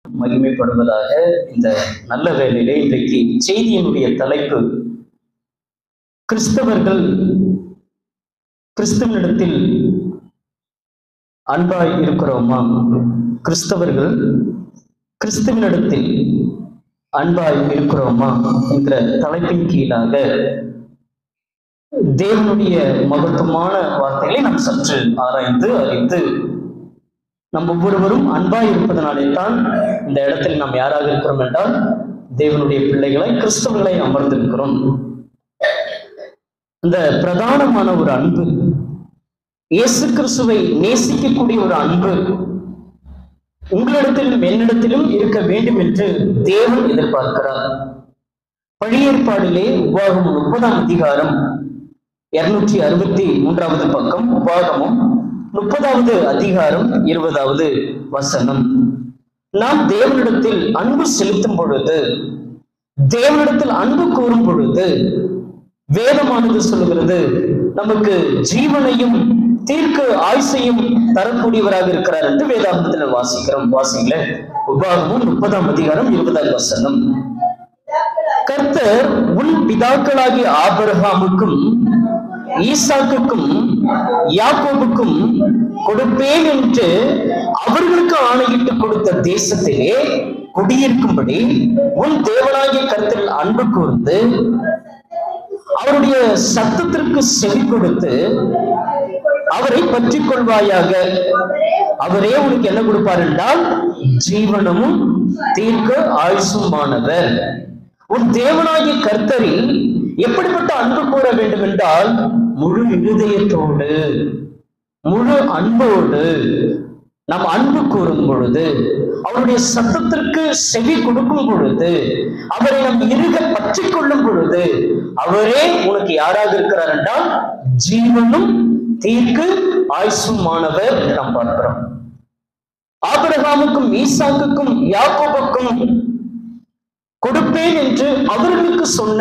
மகிமைப்படுவதாக இந்த நல்ல வேளையிலே இன்றைக்கு செய்தியினுடைய தலைப்பு கிறிஸ்தவர்கள் கிறிஸ்துவனிடத்தில் அன்பாய் இருக்கிறோமா கிறிஸ்தவர்கள் கிறிஸ்துவனிடத்தில் அன்பாய் இருக்கிறோமா என்ற தலைப்பின் கீழாக தேவனுடைய மகத்துவமான வார்த்தைகளை நாம் சற்று ஆராய்ந்து அறிந்து நம் ஒவ்வொருவரும் அன்பாய் இருப்பதனாலே தான் இந்த இடத்தில் நாம் யாராக இருக்கிறோம் என்றால் தேவனுடைய பிள்ளைகளை கிறிஸ்தவர்களை அமர்ந்திருக்கிறோம் இந்த பிரதானமான ஒரு அன்பு இயேசு கிறிஸ்துவை நேசிக்கக்கூடிய ஒரு அன்பு உங்களிடத்திலும் என்னிடத்திலும் இருக்க வேண்டும் என்று தேவன் எதிர்பார்க்கிறார் பழியேற்பாடிலே உபாகம் முப்பதாம் அதிகாரம் இருநூற்றி அறுபத்தி மூன்றாவது பக்கம் உபாகமும் முப்பதாவது அதிகாரம் இருபதாவது வசனம் நாம் தேவனிடத்தில் அன்பு செலுத்தும் பொழுது தேவனிடத்தில் அன்பு கூறும் பொழுது வேதமானது சொல்லுகிறது நமக்கு ஜீவனையும் தீர்க்க ஆயுசையும் தரக்கூடியவராக இருக்கிறார் என்று வேதாந்தத்தில் வாசிக்கிறோம் வாசிங்கள உபாகமும் முப்பதாம் அதிகாரம் இருபதாவது வசனம் கர்த்தர் உன் பிதாக்களாகிய ஆபரகாமுக்கும் ஈசாக்குக்கும் யாக்கோபுக்கும் கொடுப்பேன் என்று அவர்களுக்கு ஆணையிட்டு கொடுத்த தேசத்திலே குடியிருக்கும்படி உன் தேவனாகிய கருத்தில் அன்பு கூர்ந்து அவருடைய சத்தத்திற்கு செவி கொடுத்து அவரை பற்றி கொள்வாயாக அவரே உனக்கு என்ன கொடுப்பார் என்றால் ஜீவனமும் தீர்க்க ஆயுசுமானவர் உன் தேவனாகிய கர்த்தரில் எப்படிப்பட்ட அன்பு கூற வேண்டும் என்றால் முழு இருதயத்தோடு முழு அன்போடு நாம் அன்பு கூறும் பொழுது அவருடைய சத்தத்திற்கு செவி கொடுக்கும் பொழுது அவரை நம் இருக பற்றி கொள்ளும் பொழுது அவரே உனக்கு யாராக இருக்கிறார் என்றால் ஜீவனும் தீர்க்கு ஆயுசுமானவர் என்று நாம் பார்க்கிறோம் ஆபிரகாமுக்கும் ஈசாக்குக்கும் யாக்கோபுக்கும் கொடுப்பேன் என்று அவர்களுக்கு சொன்ன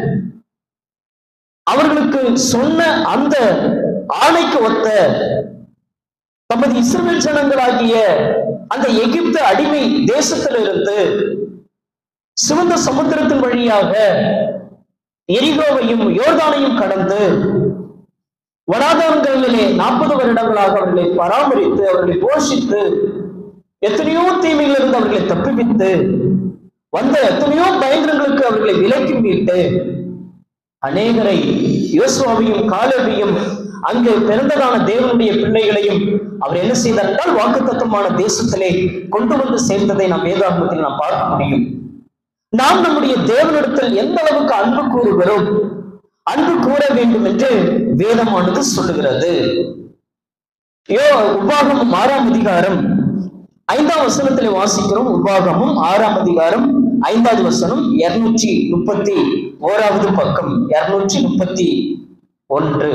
அவர்களுக்கு சொன்ன அந்த ஆணைக்கு ஒத்த தமது இஸ்ரவேல் ஜனங்களாகிய அந்த எகிப்து அடிமை தேசத்திலிருந்து சிவந்த சமுத்திரத்தின் வழியாக எரிகோவையும் யோர்தானையும் கடந்து வனாதரங்களிலே நாற்பது வருடங்களாக அவர்களை பராமரித்து அவர்களை போஷித்து எத்தனையோ தீமையிலிருந்து அவர்களை தப்புவித்து வந்த எத்தனையோ பயங்கரங்களுக்கு அவர்களை விலக்கி மீட்டு அநேகரை யோசுவாவையும் காலவையும் அங்கு பிறந்ததான தேவனுடைய பிள்ளைகளையும் அவர் என்ன செய்தார் என்றால் வாக்குத்தத்தமான தேசத்திலே கொண்டு வந்து சேர்ந்ததை நாம் வேதாகமத்தில் நாம் பார்க்க முடியும் நாம் நம்முடைய தேவனிடத்தில் எந்த அளவுக்கு அன்பு கூறுகிறோம் அன்பு கூற வேண்டும் என்று வேதமானது சொல்லுகிறது யோ உபாகமும் ஆறாம் அதிகாரம் ஐந்தாம் வசனத்திலே வாசிக்கிறோம் உபாகமும் ஆறாம் அதிகாரம் ஐந்தாவது வசனம் இருநூற்றி முப்பத்தி ஓராவது பக்கம் இருநூற்றி முப்பத்தி ஒன்று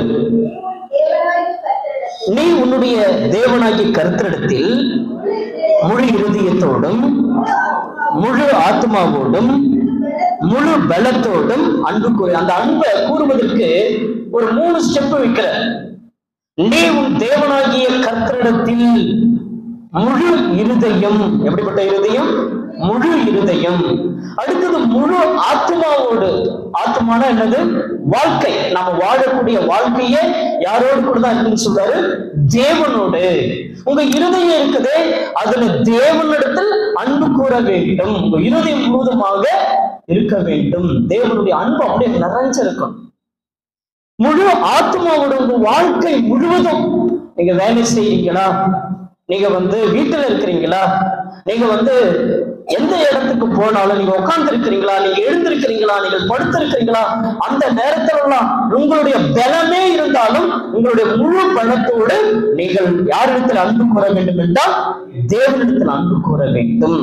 நீ உன்னுடைய தேவனாகிய கருத்திடத்தில் முழு இருதயத்தோடும் முழு ஆத்மாவோடும் முழு பலத்தோடும் அன்பு கூறு அந்த அன்பை கூறுவதற்கு ஒரு மூணு ஸ்டெப் வைக்கிற நீ உன் தேவனாகிய கர்த்தரிடத்தில் முழு இருதயம் எப்படிப்பட்ட இருதயம் முழு இருதயம் அடுத்தது முழு ஆத்மாவோடு ஆத்மானா என்னது வாழ்க்கை நாம வாழக்கூடிய வாழ்க்கையே யாரோடு கூட தான் இருக்குன்னு சொல்றாரு தேவனோடு உங்க இருதயம் இருக்குதே அதுல தேவனிடத்தில் அன்பு கூற வேண்டும் உங்க இருதயம் முழுவதுமாக இருக்க வேண்டும் தேவனுடைய அன்பு அப்படியே நிறைஞ்சிருக்கும் முழு ஆத்மாவோட உங்க வாழ்க்கை முழுவதும் நீங்க வேலை செய்றீங்களா நீங்க வந்து வீட்டுல இருக்கிறீங்களா நீங்க வந்து எந்த இடத்துக்கு போனாலும் நீங்க உட்கார்ந்து இருக்கிறீங்களா நீங்க எழுந்திருக்கிறீங்களா நீங்கள் படுத்திருக்கிறீங்களா அந்த நேரத்துல எல்லாம் உங்களுடைய பலமே இருந்தாலும் உங்களுடைய முழு பலத்தோடு நீங்கள் யாரிடத்தில் அன்பு கூற வேண்டும் என்றால் தேவனிடத்தில் அன்பு கூற வேண்டும்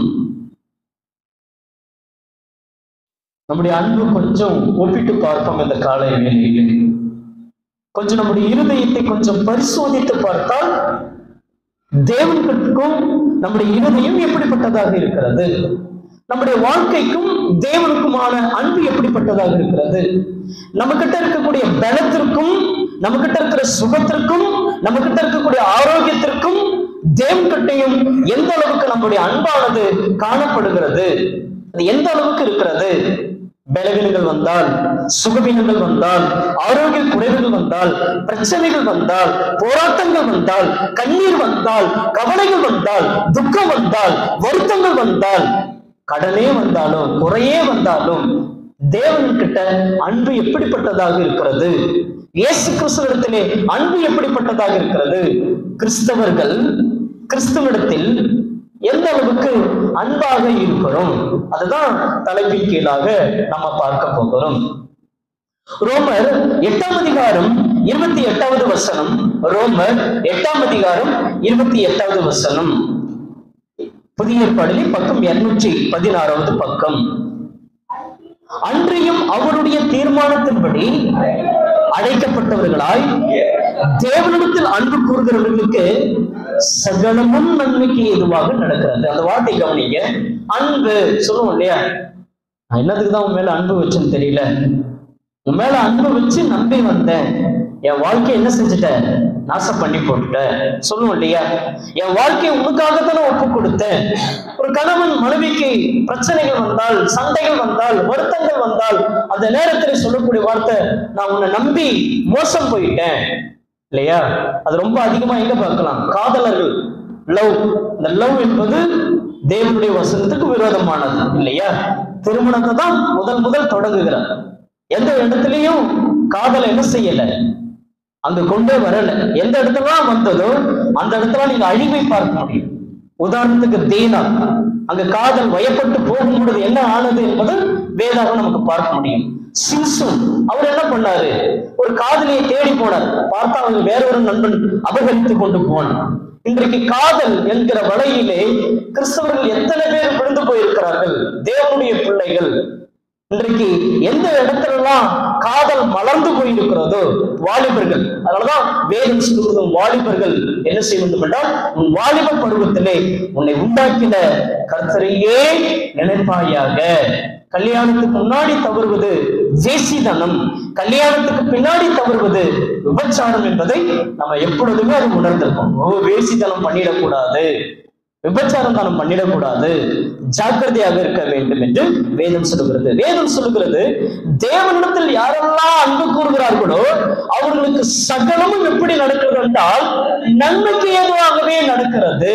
நம்முடைய அன்பு கொஞ்சம் ஒப்பிட்டு பார்ப்போம் இந்த காலை வேளையில் கொஞ்சம் நம்முடைய இருதயத்தை கொஞ்சம் பரிசோதித்து பார்த்தால் தேவனுக்கும் நம்முடைய இருதயம் எப்படிப்பட்டதாக இருக்கிறது நம்முடைய வாழ்க்கைக்கும் தேவனுக்குமான அன்பு எப்படிப்பட்டதாக இருக்கிறது நம்ம கிட்ட இருக்கக்கூடிய பலத்திற்கும் நம்ம கிட்ட இருக்கிற சுகத்திற்கும் நம்ம கிட்ட இருக்கக்கூடிய ஆரோக்கியத்திற்கும் தேவன்கிட்டையும் எந்த அளவுக்கு நம்முடைய அன்பானது காணப்படுகிறது அது எந்த அளவுக்கு இருக்கிறது பலவீனங்கள் வந்தால் சுகவீனங்கள் வந்தால் ஆரோக்கிய குறைவுகள் வந்தால் பிரச்சனைகள் வந்தால் போராட்டங்கள் வந்தால் கண்ணீர் வந்தால் கவலைகள் வந்தால் துக்கம் வந்தால் வருத்தங்கள் வந்தால் கடனே வந்தாலும் குறையே வந்தாலும் தேவன்கிட்ட அன்பு எப்படிப்பட்டதாக இருக்கிறது இயேசு கிறிஸ்துவிடத்திலே அன்பு எப்படிப்பட்டதாக இருக்கிறது கிறிஸ்தவர்கள் கிறிஸ்துவிடத்தில் எந்த அளவுக்கு அன்பாக இருக்கிறோம் அதுதான் தலைப்பின் கீழாக நம்ம பார்க்க போகிறோம் ரோமர் எட்டாம் அதிகாரம் இருபத்தி எட்டாவது வசனம் ரோமர் எட்டாம் அதிகாரம் இருபத்தி எட்டாவது வசனம் புதிய ஏற்பாடிலே பக்கம் இருநூற்றி பதினாறாவது பக்கம் அன்றியும் அவருடைய தீர்மானத்தின்படி அழைக்கப்பட்டவர்களாய் தேவனிடத்தில் அன்பு கூறுகிறவர்களுக்கு சகலமும் நன்மைக்கு ஏதுவாக நடக்கிறது அந்த வார்த்தை கவனிங்க அன்பு சொல்லுவோம் இல்லையா நான் என்னதுக்கு தான் உன் மேல அன்பு வச்சேன்னு தெரியல உன் மேல அன்பு வச்சு நம்பி வந்தேன் என் வாழ்க்கையை என்ன செஞ்சுட்டேன் நாசம் பண்ணி போட்டுட்டேன் சொல்லுவோம் இல்லையா என் வாழ்க்கையை உனக்காகத்தானே ஒப்பு கொடுத்தேன் ஒரு கணவன் மனைவிக்கு பிரச்சனைகள் வந்தால் சண்டைகள் வந்தால் வருத்தங்கள் வந்தால் அந்த நேரத்தில் சொல்லக்கூடிய வார்த்தை நான் உன்னை நம்பி மோசம் போயிட்டேன் இல்லையா அது ரொம்ப அதிகமா எங்க பார்க்கலாம் காதலர்கள் லவ் இந்த லவ் என்பது தேவனுடைய வசனத்துக்கு விரோதமானது இல்லையா திருமணத்தை தான் முதல் முதல் தொடங்குகிறார் எந்த இடத்துலயும் காதலை என்ன செய்யல அங்க கொண்டே வரல எந்த இடத்துல வந்ததோ அந்த இடத்துல நீங்க அழிவை பார்க்க முடியும் உதாரணத்துக்கு தீனா அங்க காதல் வயப்பட்டு போகும் பொழுது என்ன ஆனது என்பது வேதாக நமக்கு பார்க்க முடியும் சிம்சன் அவர் என்ன பண்ணாரு ஒரு காதலியை தேடி போனார் பார்த்தா அவர் வேற ஒரு நண்பன் அபகரித்து கொண்டு போனார் இன்றைக்கு காதல் என்கிற வலையிலே கிறிஸ்தவர்கள் எத்தனை பேர் விழுந்து போயிருக்கிறார்கள் தேவனுடைய பிள்ளைகள் இன்றைக்கு எந்த இடத்துலலாம் காதல் மலர்ந்து போயிருக்கிறதோ வாலிபர்கள் அதனாலதான் வேதம் சொல்லுவதும் வாலிபர்கள் என்ன செய்ய வேண்டும் என்றால் உன் வாலிப பருவத்திலே உன்னை உண்டாக்கின கர்த்தரையே நினைப்பாயாக கல்யாணத்துக்கு முன்னாடி தவறுவது வேசிதனம் கல்யாணத்துக்கு பின்னாடி தவறுவது விபச்சாரம் என்பதை நம்ம எப்பொழுதுமே அது உணர்ந்திருக்கோம் ஓ வேசிதனம் பண்ணிடக்கூடாது விபச்சாரம் தானம் பண்ணிடக்கூடாது ஜாக்கிரதையாக இருக்க வேண்டும் என்று வேதம் சொல்லுகிறது வேதம் சொல்லுகிறது தேவனிடத்தில் யாரெல்லாம் அன்பு கூறுகிறார்களோ அவர்களுக்கு சகலமும் எப்படி நடக்கிறது என்றால் நன்மைக்கு ஏதுவாகவே நடக்கிறது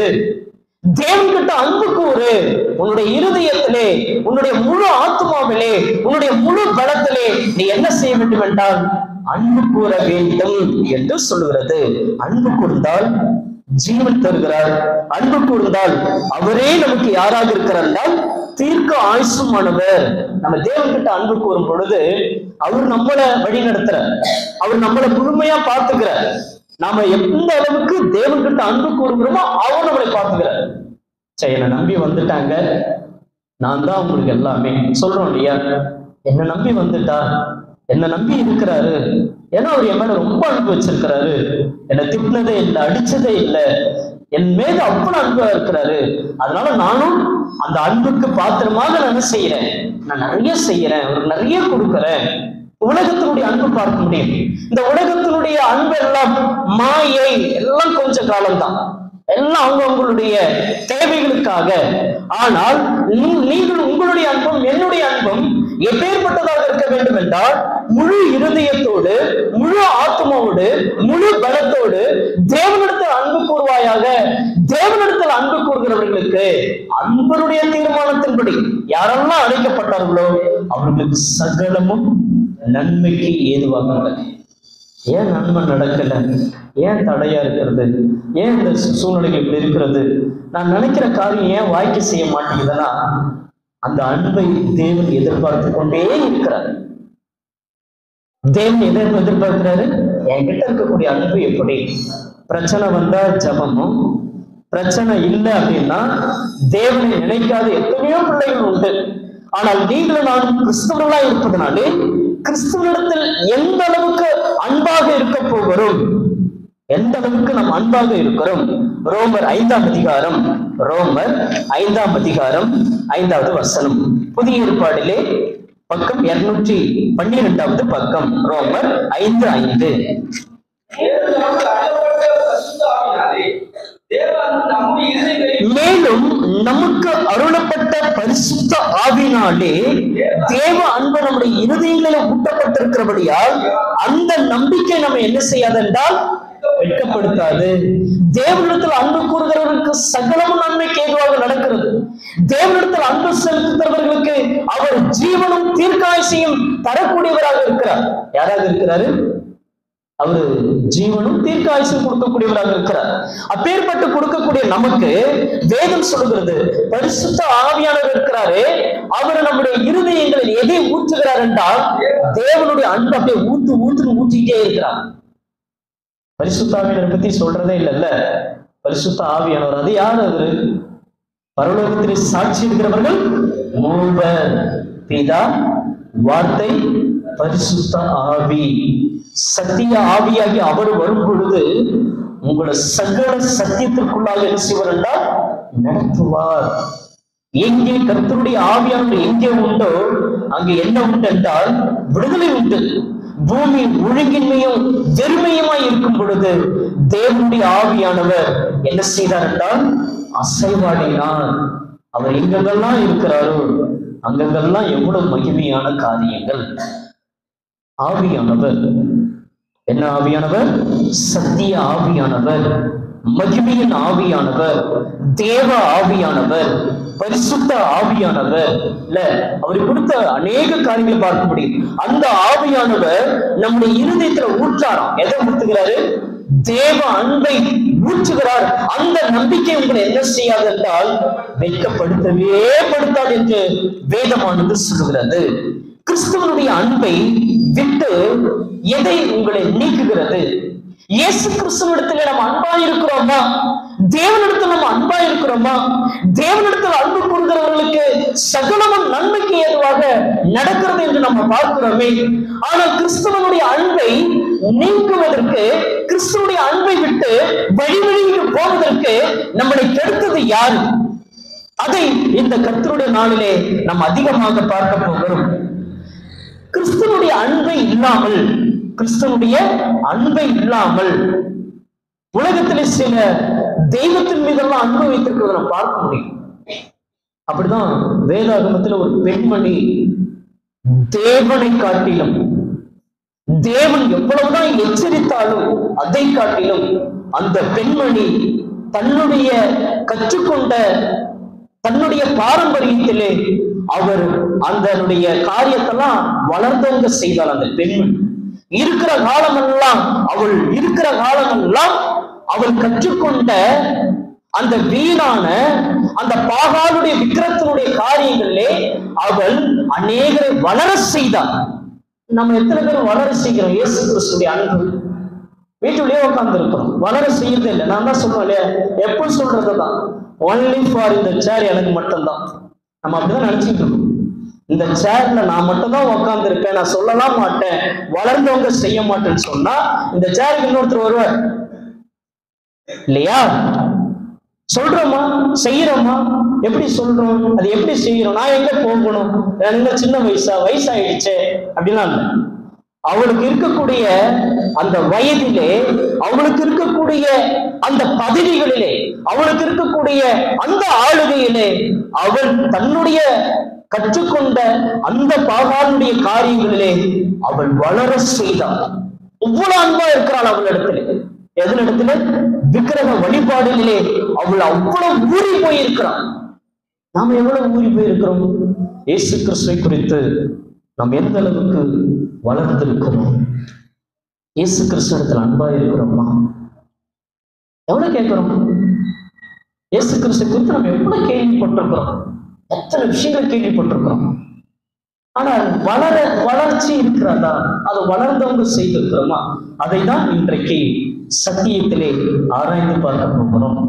தேவன்கிட்ட அன்பு கூறு உன்னுடைய இருதயத்திலே உன்னுடைய முழு ஆத்மாவிலே உன்னுடைய முழு பலத்திலே நீ என்ன செய்ய வேண்டும் என்றால் அன்பு கூற வேண்டும் என்று சொல்லுகிறது அன்பு கூர்ந்தால் ஜீவன் தருகிறார் அன்பு கூர்ந்தால் அவரே நமக்கு யாராக இருக்கிறார் என்றால் தீர்க்க ஆயுசுமானவர் நம்ம தேவன்கிட்ட அன்பு கூறும் பொழுது அவர் நம்மளை வழி நடத்துறார் அவர் நம்மளை முழுமையா பார்த்துக்கிறார் நாம எந்த அளவுக்கு தேவன்கிட்ட அன்பு கூறுகிறோமோ அவர் நம்மளை பார்த்துக்கிறார் சரி என்னை நம்பி வந்துட்டாங்க நான் தான் உங்களுக்கு எல்லாமே சொல்றோம் இல்லையா என்னை நம்பி வந்துட்டா என்னை நம்பி இருக்கிறாரு ஏன்னா அவர் என் மேல ரொம்ப அன்பு வச்சிருக்கிறாரு என்னை திட்டினதே இல்லை அடிச்சதே இல்லை என் மீது அவ்வளவு அன்பா இருக்கிறாரு அதனால நானும் அந்த அன்புக்கு பாத்திரமாக நான் என்ன செய்யறேன் நான் நிறைய செய்யறேன் அவருக்கு நிறைய கொடுக்கறேன் உலகத்தினுடைய அன்பு பார்க்க முடியும் இந்த உலகத்தினுடைய அன்பு எல்லாம் மாயை எல்லாம் கொஞ்ச காலம்தான் எல்லாம் அவங்க அவங்களுடைய தேவைகளுக்காக ஆனால் நீ- நீங்கள் உங்களுடைய அன்பும் என்னுடைய அன்பும் எப்பேற்பட்டதாக இருக்க வேண்டும் என்றால் முழு இருதயத்தோடு முழு ஆத்மாவோடு முழு பலத்தோடு தேவனிடத்தில் அன்பு கூறுவாயாக தேவனிடத்தில் அன்பு கூறுகிறவர்களுக்கு அன்பருடைய தீர்மானத்தின்படி யாரெல்லாம் அழைக்கப்பட்டார்களோ அவர்களுக்கு சகலமும் நன்மைக்கு ஏதுவாக நடக்கும் ஏன் நன்மை நடக்கல ஏன் தடையா இருக்கிறது ஏன் இந்த சூ- சூழ்நிலைகள் இப்படி இருக்கிறது நான் நினைக்கிற காரியம் ஏன் வாய்க்கு செய்ய மாட்டேங்குதுன்னா அந்த அன்பை தேவன் எதிர்பார்த்து கொண்டே இருக்கிறார் தேவன் எதை எதிர்பார்க்கிறாரு என்கிட்ட இருக்கக்கூடிய அன்பு எப்படி பிரச்சனை வந்தா ஜபமும் பிரச்சனை இல்லை அப்படின்னா தேவனை நினைக்காத எத்தனையோ பிள்ளைகள் உண்டு ஆனால் நீங்களும் நானும் கிறிஸ்தவர்களா இருப்பதனாலே கிறிஸ்துவனிடத்தில் எந்த அளவுக்கு அன்பாக இருக்க போகிறோம் எந்த அளவுக்கு நாம் அன்பாக இருக்கிறோம் ரோமர் ஐந்தாம் அதிகாரம் ரோமர் ஐந்தாம் அதிகாரம் ஐந்தாவது வசனம் புதிய ஏற்பாடிலே பக்கம் இருநூற்றி பன்னிரெண்டாவது பக்கம் ரோமர் ஐந்து ஐந்து தேவன் நமக்கு அருளப்பட்ட பரிசுத்த ஆவியினாலே தேவ அன்பு நம்முடைய இருதயங்களில் மேலும் நமக்கு அருளப்பட்ட பரிசுத்த ஆவினாலே தேவ அன்பு நம்முடைய இருதயங்களில் ஊட்டப்பட்டிருக்கிறபடியால் அந்த நம்பிக்கை நம்ம என்ன செய்யாதென்றால் வெட்கப்படுத்தாது தேவனிடத்தில் அன்பு கூறுகிறவர்களுக்கு சகலமும் நன்மைக்கு ஏதுவாக நடக்கிறது தேவனிடத்தில் அன்பு செலுத்துகிறவர்களுக்கு அவர் ஜீவனும் தீர்க்காயசையும் தரக்கூடியவராக இருக்கிறார் யாராக இருக்கிறாரு அவரு ஜீவனும் தீர்க்காயுசும் கொடுக்கக்கூடியவராக இருக்கிறார் அப்பேற்பட்டு கொடுக்கக்கூடிய நமக்கு வேதம் சொல்லுகிறது பரிசுத்த ஆவியானவர் இருக்கிறாரு அவர் நம்முடைய இருதயங்களில் எதை ஊற்றுகிறார் என்றால் தேவனுடைய அன்பு அப்படியே ஊத்து ஊத்துன்னு ஊற்றிக்கிட்டே இருக்கிறார் பரிசுத்த ஆவியானவர் பத்தி சொல்றதே இல்லைல்ல பரிசுத்த ஆவியானவர் அது யார் அவரு பரலோகத்திலே சாட்சி இருக்கிறவர்கள் மூவர் பிதா வார்த்தை பரிசுத்த ஆவி சத்திய ஆவியாகி அவர் வரும் பொழுது உங்களை சகல சத்தியத்திற்குள்ளாக என்ன செய்வார் என்றால் நடத்துவார் எங்கே கர்த்தருடைய ஆவியானவர் எங்கே உண்டோ அங்கே என்ன உண்டு என்றால் விடுதலை உண்டு பூமி ஒழுங்கின்மையும் வெறுமையுமாய் இருக்கும் பொழுது தேவனுடைய ஆவியானவர் என்ன செய்தார் என்றால் அசைவாடினார் அவர் எங்கெங்கெல்லாம் இருக்கிறாரோ அங்கெங்கெல்லாம் எவ்வளவு மகிமையான காரியங்கள் ஆவியானவர் என்ன ஆவியானவர் சத்திய ஆவியானவர் மகிமையின் ஆவியானவர் தேவ ஆவியானவர் பரிசுத்த ஆவியானவர் இல்ல அவர் கொடுத்த அநேக காரியங்களை பார்க்க முடியும் அந்த ஆவியானவர் நம்முடைய இருதயத்துல ஊற்றாராம் எதை ஊத்துகிறாரு தேவ அன்பை ஊற்றுகிறார் அந்த நம்பிக்கை உங்களை என்ன செய்யாது என்றால் வெட்கப்படுத்தவே படுத்தாது என்று வேதமானது சொல்லுகிறது கிறிஸ்துவனுடைய அன்பை விட்டு எதை உங்களை நீக்குகிறது இயேசு கிறிஸ்துவனிடத்தில் நம்ம அன்பா இருக்கிறோமா தேவனிடத்தில் நம்ம அன்பா இருக்கிறோமா தேவனிடத்தில் அன்பு கூறுகிறவர்களுக்கு சகலமும் நன்மைக்கு ஏதுவாக நடக்கிறது என்று நம்ம பார்க்கிறோமே ஆனால் கிறிஸ்துவனுடைய அன்பை நீக்குவதற்கு கிறிஸ்துவனுடைய அன்பை விட்டு வழி வழிக்கு போவதற்கு நம்மளை கெடுத்தது யாரு அதை இந்த கர்த்தருடைய நாளிலே நாம் அதிகமாக பார்க்க போகிறோம் கிறிஸ்துவனுடைய அன்பை இல்லாமல் கிறிஸ்துவனுடைய அன்பை இல்லாமல் உலகத்திலே சில தெய்வத்தின் மீதெல்லாம் அன்பு வைத்திருக்கிறத நம்ம பார்க்க முடியும் அப்படிதான் வேதாகமத்துல ஒரு பெண்மணி தேவனை காட்டிலும் தேவன் எவ்வளவுதான் எச்சரித்தாலும் அதை காட்டிலும் அந்த பெண்மணி தன்னுடைய கற்றுக்கொண்ட தன்னுடைய பாரம்பரியத்திலே அவர் அதனுடைய காரியத்தெல்லாம் வளர்ந்தவங்க செய்தாள் அந்த பெண்மணி இருக்கிற காலமெல்லாம் அவள் இருக்கிற காலமெல்லாம் அவள் கற்றுக்கொண்ட அந்த வீணான அந்த பாகாலுடைய விக்கிரத்தினுடைய காரியங்களிலே அவள் அநேகரை வளர செய்தாள் நம்ம எத்தனை பேர் வளர செய்கிறோம் இயேசு கிறிஸ்துடைய அன்பு வீட்டுலயே உட்கார்ந்து இருக்கிறோம் வளர செய்யறது இல்லை நான் தான் சொல்லுவேன் இல்லையா எப்போ சொல்றதுதான் ஒன்லி ஃபார் இந்த சேர் எனக்கு மட்டும்தான் நம்ம அப்படிதான் நினைச்சிட்டு இருக்கோம் இந்த சேர்ல நான் மட்டும்தான் உட்கார்ந்து இருப்பேன் நான் சொல்லலாம் மாட்டேன் வளர்ந்தவங்க செய்ய மாட்டேன்னு சொன்னா இந்த சேருக்கு இன்னொருத்தர் வருவார் இல்லையா சொல்றோமா செய்யறோமா எப்படி சொல்றோம் அது எப்படி செய்யறோம் நான் எங்க போகணும் நான் என்ன சின்ன வயசா வயசாயிடுச்சே அப்படிலாம் இல்லை அவளுக்கு இருக்கக்கூடிய அந்த வயதிலே அவளுக்கு இருக்கக்கூடிய அந்த பதவிகளிலே அவளுக்கு இருக்கக்கூடிய அந்த ஆளுகையிலே அவள் தன்னுடைய கற்றுக்கொண்ட அந்த பாகாலுடைய காரியங்களிலே அவள் வளர செய்தாள் இவ்வளவு அன்பா இருக்கிறாள் அவளிடத்திலே எதனிடத்துல விக்கிரக வழிபாடுகளிலே அவள் அவ்வளவு ஊறி போயிருக்கிறாள் நாம் எவ்வளவு ஊறி போயிருக்கிறோம் இயேசு கிறிஸ்துவை குறித்து நாம் எந்த அளவுக்கு வளர்ந்திருக்கிறோம் இயேசு கிறிஸ்துவத்தில் அன்பா இருக்கிறோமா எவ்வளவு கேட்கிறோம் இயேசு கிறிஸ்து குறித்து நம்ம எவ்வளவு கேள்விப்பட்டிருக்கிறோம் எத்தனை விஷயங்கள் கேள்விப்பட்டிருக்கிறோம் ஆனால் வளர வளர்ச்சி இருக்கிறதா அதை வளர்ந்தவங்க செய்திருக்கிறோமா அதை தான் இன்றைக்கு சத்தியத்திலே ஆராய்ந்து பார்க்க போகிறோம்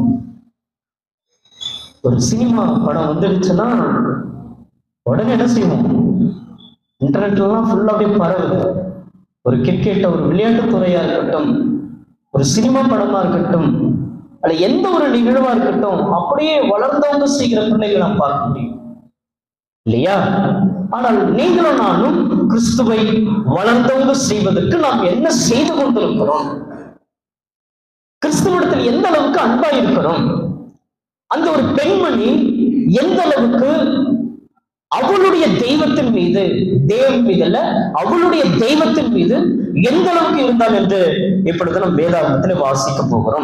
ஒரு சினிமா படம் வந்துடுச்சுன்னா உடனே என்ன செய்வோம் இன்டர்நெட்லாம் ஃபுல்லா அப்படியே பரவுது ஒரு கிரிக்கெட் ஒரு விளையாட்டுத் துறையா இருக்கட்டும் ஒரு சினிமா படமா இருக்கட்டும் அல்ல எந்த ஒரு நிகழ்வா இருக்கட்டும் அப்படியே வளர்ந்தவங்க செய்கிற பிள்ளைகளை நாம் பார்க்க முடியும் இல்லையா ஆனால் நீங்களும் நானும் கிறிஸ்துவை வளர்ந்தவங்க செய்வதற்கு நாம் என்ன செய்து கொண்டிருக்கிறோம் கிறிஸ்துவத்தில் எந்த அளவுக்கு அன்பா இருக்கிறோம் அந்த ஒரு பெண்மணி எந்த அளவுக்கு அவளுடைய தெய்வத்தின் மீது தேவன் மீது அல்ல அவளுடைய தெய்வத்தின் மீது எந்த அளவுக்கு இருந்தால் என்று இப்பொழுது நம் வேதாகமத்தில் வாசிக்க போகிறோம்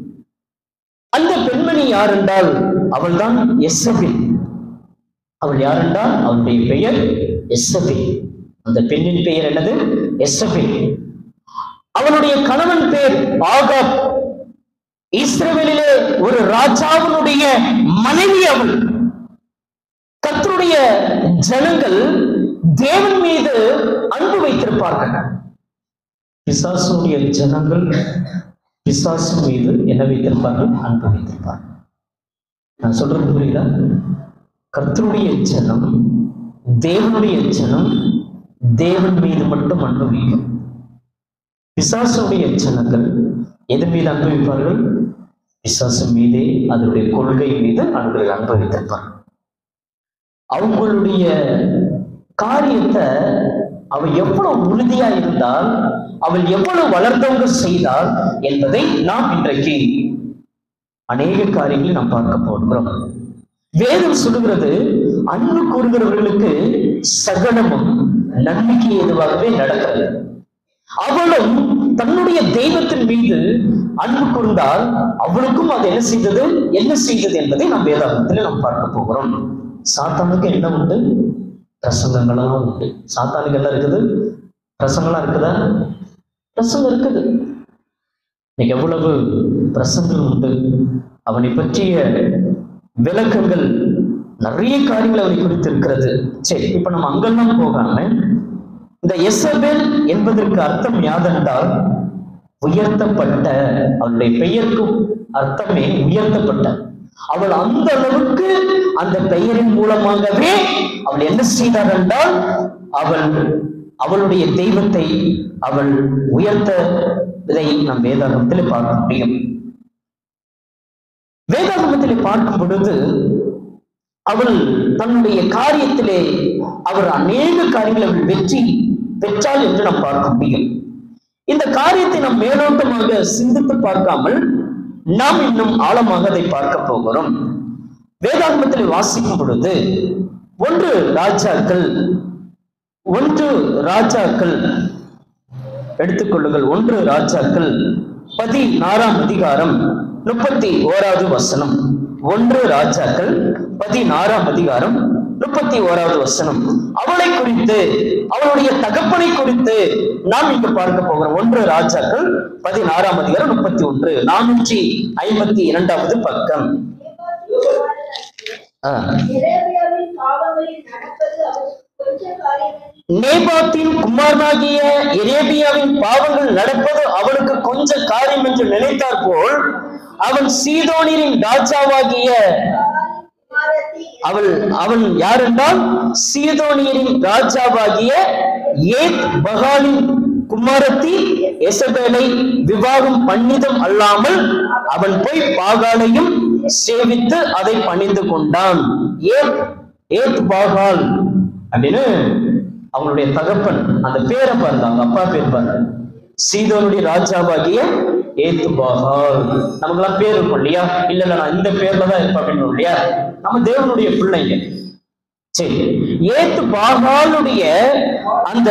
அந்த பெண்மணி யார் என்றால் அவள்தான் எஸ்ஸபில் அவள் யார் என்றால் அவளுடைய பெயர் எஸ்ஸபில் அந்த பெண்ணின் பெயர் என்னது எஸ்ஸபில் அவளுடைய கணவன் பேர் ஆகாப் இஸ்ரவேலிலே ஒரு ராஜாவினுடைய மனைவி அவள் கர்த்தருடைய ஜனங்கள் தேவன் மீது அன்பு வைத்திருப்பார்கள் பிசாசுடைய ஜனங்கள் பிசாசு மீது என்ன வைத்திருப்பார்கள் அன்பு வைத்திருப்பார்கள் நான் சொல்றது புரியுதா கர்த்தருடைய ஜனம் தேவனுடைய ஜனம் தேவன் மீது மட்டும் அன்பு வைக்கும் பிசாசுடைய ஜனங்கள் எது மீது அன்பு வைப்பார்கள் பிசாசு மீதே அதனுடைய கொள்கை மீது அவர்கள் அன்பு வைத்திருப்பார்கள் அவங்களுடைய காரியத்தை அவ எவ்வளவு உறுதியா இருந்தால் அவள் எவ்வளவு வளர்ந்தவங்க செய்தால் என்பதை நாம் இன்றைக்கு அநேக காரியங்களை நாம் பார்க்க போகிறோம் வேதம் சொல்லுகிறது அன்பு கூறுகிறவர்களுக்கு சகலமும் நன்மைக்கு ஏதுவாகவே நடக்கிறது அவளும் தன்னுடைய தெய்வத்தின் மீது அன்பு கூர்ந்தால் அவளுக்கும் அது என்ன செய்தது என்ன செய்தது என்பதை நாம் வேதாகத்தில் நாம் பார்க்க போகிறோம் சாத்தானுக்கு என்ன உண்டு பிரசங்கங்களாம் உண்டு சாத்தானுக்கு என்ன இருக்குது பிரசங்கலாம் இருக்குதா பிரசங்கம் இருக்குது இன்னைக்கு எவ்வளவு பிரசங்கள் உண்டு அவனை பற்றிய விளக்கங்கள் நிறைய காரியங்கள் அவனை குறித்து இருக்கிறது சரி இப்ப நம்ம அங்கெல்லாம் போகாம இந்த எசபேல் என்பதற்கு அர்த்தம் யாதென்றால் உயர்த்தப்பட்ட அவளுடைய பெயருக்கும் அர்த்தமே உயர்த்தப்பட்ட அவள் அந்த அளவுக்கு அந்த பெயரின் மூலமாகவே அவள் என்ன செய்தார் என்றால் அவள் அவளுடைய தெய்வத்தை அவள் உயர்த்த இதை நம் வேதாகமத்தில் பார்க்க முடியும் வேதாகமத்தில் பார்க்கும் பொழுது அவள் தன்னுடைய காரியத்திலே அவர் அநேக காரியங்களை அவள் வெற்றி பெற்றாள் என்று நாம் பார்க்க முடியும் இந்த காரியத்தை நாம் மேலோட்டமாக சிந்தித்து பார்க்காமல் நாம் இன்னும் ஆழமாக அதை பார்க்க போகிறோம் வேதாகமத்தில் வாசிக்கும் பொழுது ஒன்று ராஜாக்கள் ஒன்று ராஜாக்கள் எடுத்துக்கொள்ளுங்கள் ஒன்று ராஜாக்கள் பதினாறாம் அதிகாரம் முப்பத்தி ஓராவது வசனம் ஒன்று ராஜாக்கள் பதினாறாம் அதிகாரம் முப்பத்தி ஓராவது வசனம் அவளை குறித்து அவளுடைய தகப்பனை குறித்து நாம் இங்கு பார்க்க போகிறோம் ஒன்று ராஜாக்கள் பதினாறாம் அதிகாரம் முப்பத்தி ஒன்று நானூற்றி ஐம்பத்தி இரண்டாவது பக்கம் ஆ. எரேமியாவின் பாவங்களில் நடப்பது அவருக்கு கொஞ்ச காரியமே நேபாத்தின் குமாரனாகிய எரேபியாவின் பாவங்கள் நடப்பது அவனுக்கு கொஞ்ச காரியம் என்று நினைத்தார் போல் அவன் சீதோனின் ராஜாவாகிய குமாரத்தி அவள் அவன் யார் என்றால் சீதோனியரின் ராஜாவாகிய ஏத் பகாலின் குமாரத்தி எசபேலை விவாகம் பண்ணிதம் அல்லாமல் அவன் போய் பாகாலையும் சேவித்து அதை பணிந்து கொண்டான் ஏத் ஏத் பாகால் அப்படின்னு அவனுடைய தகப்பன் அந்த பேரை பாருங்க அவங்க அப்பா பேர் பாருங்க சீதோனுடைய ராஜாவாகிய ஏத்து பாகால் நமக்கெல்லாம் பேர் இருக்கும் இல்லையா இல்ல இல்ல நான் இந்த பேர்ல தான் இருப்பேன் அப்படின்னு இல்லையா நம்ம தேவனுடைய பிள்ளைங்க சரி ஏத்து பாகாலுடைய அந்த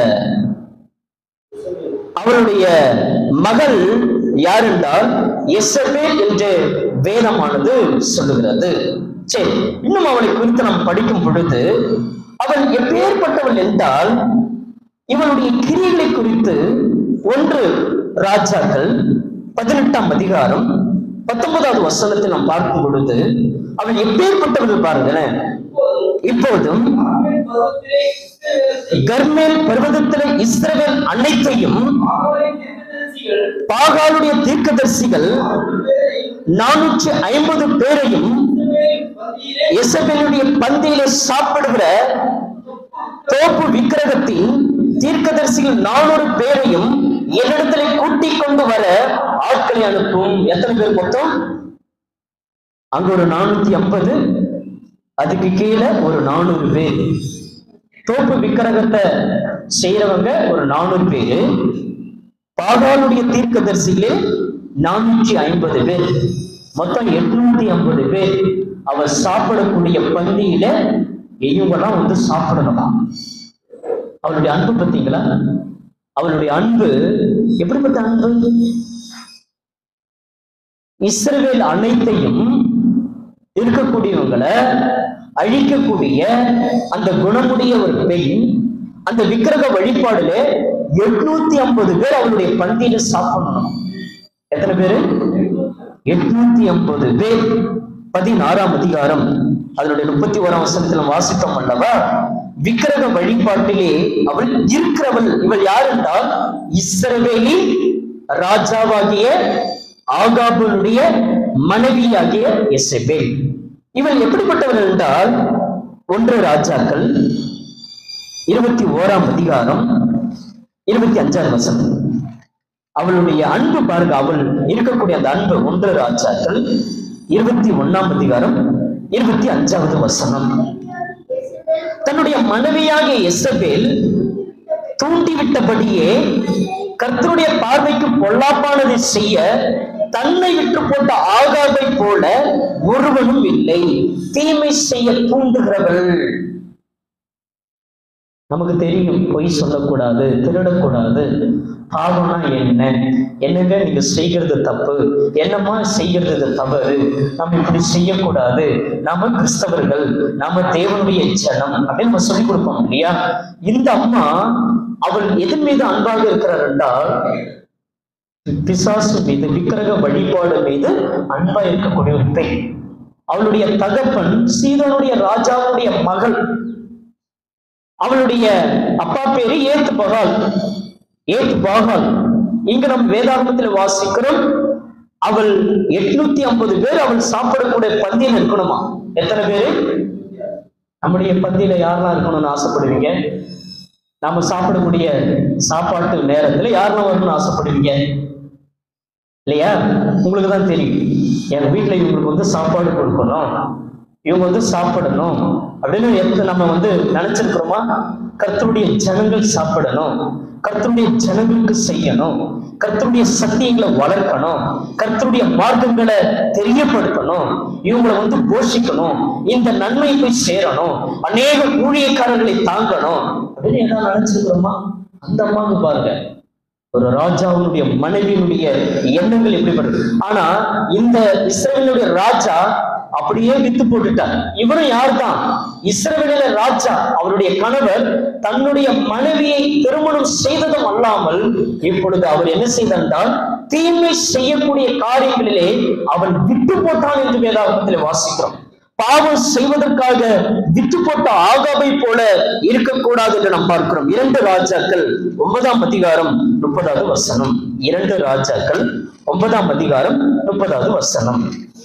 அவருடைய மகள் யார் என்றால் எசபேல் என்று வேதமானது சொல்லுகிறது சரி இன்னும் அவளை குறித்து நாம் படிக்கும் பொழுது அவள் எப்பேற்பட்டவள் என்றால் இவளுடைய கிரியைகளை குறித்து ஒன்று ராஜாக்கள் பதினெட்டாம் அதிகாரம் பத்தொன்பதாவது வசனத்தை நாம் பார்க்கும் பொழுது அவள் எப்பேற்பட்டவள் பாருங்களேன் இப்போதும் ஆமென் பருவத்திலே இஸ்ரவேல் கர்மேல் பர்வதத்திலே இஸ்ரவேல் அனைத்தையும் ஆகாரின் தீர்க்கதரிசிகள் பாகாலுடைய தீர்க்கதரிசிகள் ஆறு பேரையும் நானூற்றி ஐம்பது பேரையும் இஸ்ரவேலின் பந்தியிலே எசபேலுடைய பந்தியிலே சாப்பிடுகிற தோப்பு விக்கிரகத்தின் தீர்க்கதரிசிகள் நானூறு பேரையும் என்னிடத்திலே கூட்டிக் கொண்டு வர ஆட்களை அனுப்பும் எத்தனை பேர் மொத்தம் அங்க ஒரு நானூத்தி ஐம்பது அதுக்கு கீழே ஒரு நானூறு பேர் தோப்பு விக்கிரகத்தை செய்யறவங்க ஒரு நானூறு பேரு பாகாலுடைய தீர்க்கதரிசிகளே நானூற்றி ஐம்பது பேர் மொத்தம் எட்நூத்தி ஐம்பது பேர் அவர் சாப்பிடக்கூடிய பந்தியில இவங்கெல்லாம் வந்து சாப்பிடணுமா அவருடைய அன்பு பார்த்தீங்களா அவருடைய அன்பு எப்படிப்பட்ட அன்பு இஸ்ரவேல் அனைத்தையும் இருக்கக்கூடியவங்களை அழிக்கக்கூடிய அந்த குணமுடைய ஒரு பெண் அந்த விக்கிரக வழிபாடுல எட்நூத்தி ஐம்பது பேர் அவருடைய பந்தியில சாப்பிடணும் எத்தனை பேரு எட்நூத்தி ஐம்பது பேர் பதினாறாம் அதிகாரம் அதனுடைய முப்பத்தி ஓராம் வசனத்துல வாசித்தோம் அல்லவா விக்கிரக வழிபாட்டிலே அவள் இருக்கிறவள் இவள் யார் என்றால் இஸ்ரவேலின் ராஜாவாகிய ஆகாபனுடைய மனைவியாகிய எசபேல் இவள் எப்படிப்பட்டவள் என்றால் ஒன்று ராஜாக்கள் இருபத்தி ஓராம் அதிகாரம் இருபத்தி அஞ்சாவது வசனம் அவளுடைய அன்பு பாருங்க அவள் இருக்கக்கூடிய அந்த அன்பு ஒன்று ராஜாக்கள் இருபத்தி ஒண்ணாம் அதிகாரம் இருபத்தி அஞ்சாவது வசனம் தன்னுடைய மனைவியாகிய எசபேல் தூண்டிவிட்டபடியே கர்த்தருடைய பார்வைக்கு பொல்லாப்பானதை செய்ய தன்னை விட்டு போட்ட ஆகாவை போல ஒருவனும் இல்லை தீமை செய்ய தூண்டுகிறவள் நமக்கு தெரியும் பொய் சொல்லக்கூடாது திருடக்கூடாது பாவம்னா என்ன என்னங்க நீங்க செய்கிறது தப்பு என்னம்மா செய்கிறது தவறு நம்ம இப்படி செய்யக்கூடாது நாம கிறிஸ்தவர்கள் நாம தேவனுடைய ஜனம் அப்படின்னு நம்ம சொல்லிக் கொடுப்போம் இல்லையா இந்த அம்மா அவள் எதன் மீது அன்பாக இருக்கிறார் என்றால் பிசாசு மீது விக்கிரக வழிபாடு மீது அன்பா இருக்கக்கூடிய ஒரு பெண் அவளுடைய தகப்பன் சீதனுடைய ராஜாவுடைய மகள் அவளுடைய அப்பா பேரு ஏத்து பகால் ஏத்து பகால் இங்க நம்ம வேதாகமத்தில் வாசிக்கிறோம் அவள் எட்நூத்தி ஐம்பது பேர் அவள் சாப்பிடக்கூடிய பந்தியில் இருக்கணுமா எத்தனை பேரு நம்முடைய பந்தியில யாரெல்லாம் இருக்கணும்னு ஆசைப்படுவீங்க நாம சாப்பிடக்கூடிய சாப்பாட்டு நேரத்துல யாரெல்லாம் வரணும்னு ஆசைப்படுவீங்க இல்லையா உங்களுக்கு தான் தெரியும் என் வீட்டுல இவங்களுக்கு வந்து சாப்பாடு கொடுக்கணும் இவங்க வந்து சாப்பிடணும் அப்படின்னு எந்த நம்ம வந்து நினைச்சிருக்கிறோமா கர்த்தருடைய ஜனங்கள் சாப்பிடணும் கர்த்தருடைய ஜனங்களுக்கு செய்யணும் கர்த்தருடைய சத்தியங்களை வளர்க்கணும் கர்த்தருடைய மார்க்கங்களை தெரியப்படுத்தணும் இவங்களை வந்து போஷிக்கணும் இந்த நன்மை போய் சேரணும் அநேக ஊழியக்காரர்களை தாங்கணும் அப்படின்னு ஏதாவது நினைச்சிருக்கிறோமா அந்த அம்மாவுக்கு பாருங்க ஒரு ராஜாவுடைய மனைவியினுடைய எண்ணங்கள் எப்படிப்பட்டது ஆனா இந்த இஸ்ரவேலுடைய ராஜா அப்படியே வித்து போட்டுட்டார் இவரும் யார்தான் இஸ்ரவேல ராஜா அவருடைய கணவர் தன்னுடைய மனைவியை திருமணம் செய்ததும் அல்லாமல் இப்பொழுது அவர் என்ன செய்தால் தீமை செய்யக்கூடிய காரியங்களிலே அவன் விட்டு போட்டான் என்று வேதாகமத்தில் வாசிக்கிறோம் பாவம் செய்வதற்காக விட்டு போட்ட ஆகாவை போல இருக்கக்கூடாது என்று நாம் பார்க்கிறோம் இரண்டு ராஜாக்கள் ஒன்பதாம் அதிகாரம் முப்பதாவது வசனம் இரண்டு ராஜாக்கள் ஒன்பதாம் அதிகாரம் முப்பதாவது வசனம்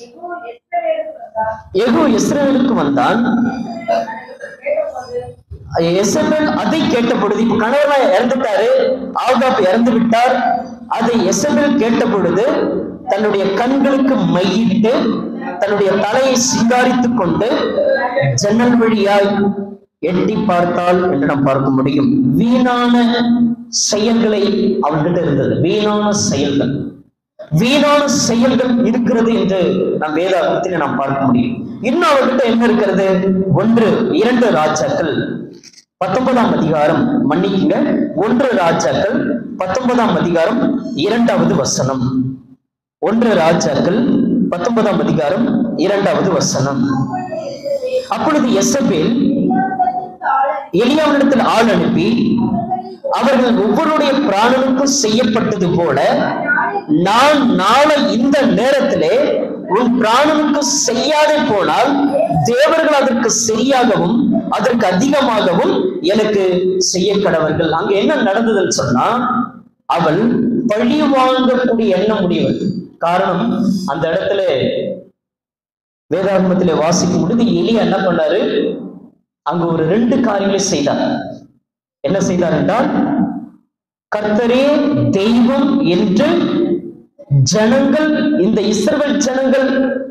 யெகூ எஸ்ரவேலுக்கு வந்தார். எகு இஸ்ரவேலுக்கு வந்தான் கேட்டபோது, எசபேல் அதை கேட்டபொழுது இப்ப கணவர்லாம் இறந்துட்டாரு ஆகாப் இறந்து விட்டார் அதை எசபேல் கேட்ட பொழுது தன்னுடைய கண்களுக்கு மையிட்டு தன்னுடைய தலையை சிங்காரித்துக் கொண்டு ஜன்னல் வழியாய் எட்டி பார்த்தாள் என்று நாம் பார்க்க முடியும் வீணான செயல்களை அவர்கிட்ட இருந்தது வீணான செயல்கள் வீணான செயல்கள் இருக்கிறது என்று நாம் வேதாகமத்தில் நாம் பார்க்க முடியும் இன்னும் அவர்கிட்ட என்ன இருக்கிறது ஒன்று இரண்டு ராஜாக்கள் பத்தொன்பதாம் அதிகாரம் மன்னிக்குங்க ஒன்று ராஜாக்கள் பத்தொன்பதாம் அதிகாரம் இரண்டாவது வசனம் ஒன்று ராஜாக்கள் பத்தொன்பதாம் அதிகாரம் இரண்டாவது வசனம் அப்பொழுது எசபேல் எலியாவிடத்தில் ஆள் அனுப்பி, எலியாவிடத்தில் ஆள் அனுப்பி அவர்கள் ஒவ்வொருடைய பிராணனுக்கும் செய்யப்பட்டது போல நான் நாளை இந்த நேரத்திலே உன் பிராணனுக்கு செய்யாதே போனால் தேவர்கள் அதற்கு சரியாகவும் அதற்கு அதிகமாகவும் எனக்கு செய்ய கடவர்கள் அங்க என்ன நடந்ததுன்னு சொன்னா அவள் பழி வாங்கக்கூடிய எண்ணம் முடியவள் காரணம் அந்த இடத்துல வேதாகமத்திலே வாசிக்கும் பொழுது எலியா என்ன பண்ணாரு அங்க ஒரு ரெண்டு காரியங்களை செய்தார் என்ன செய்தார் என்றால் கர்த்தரே தெய்வம் என்று ஜனங்கள் இந்த இஸ்ரவேல் ஜனங்கள்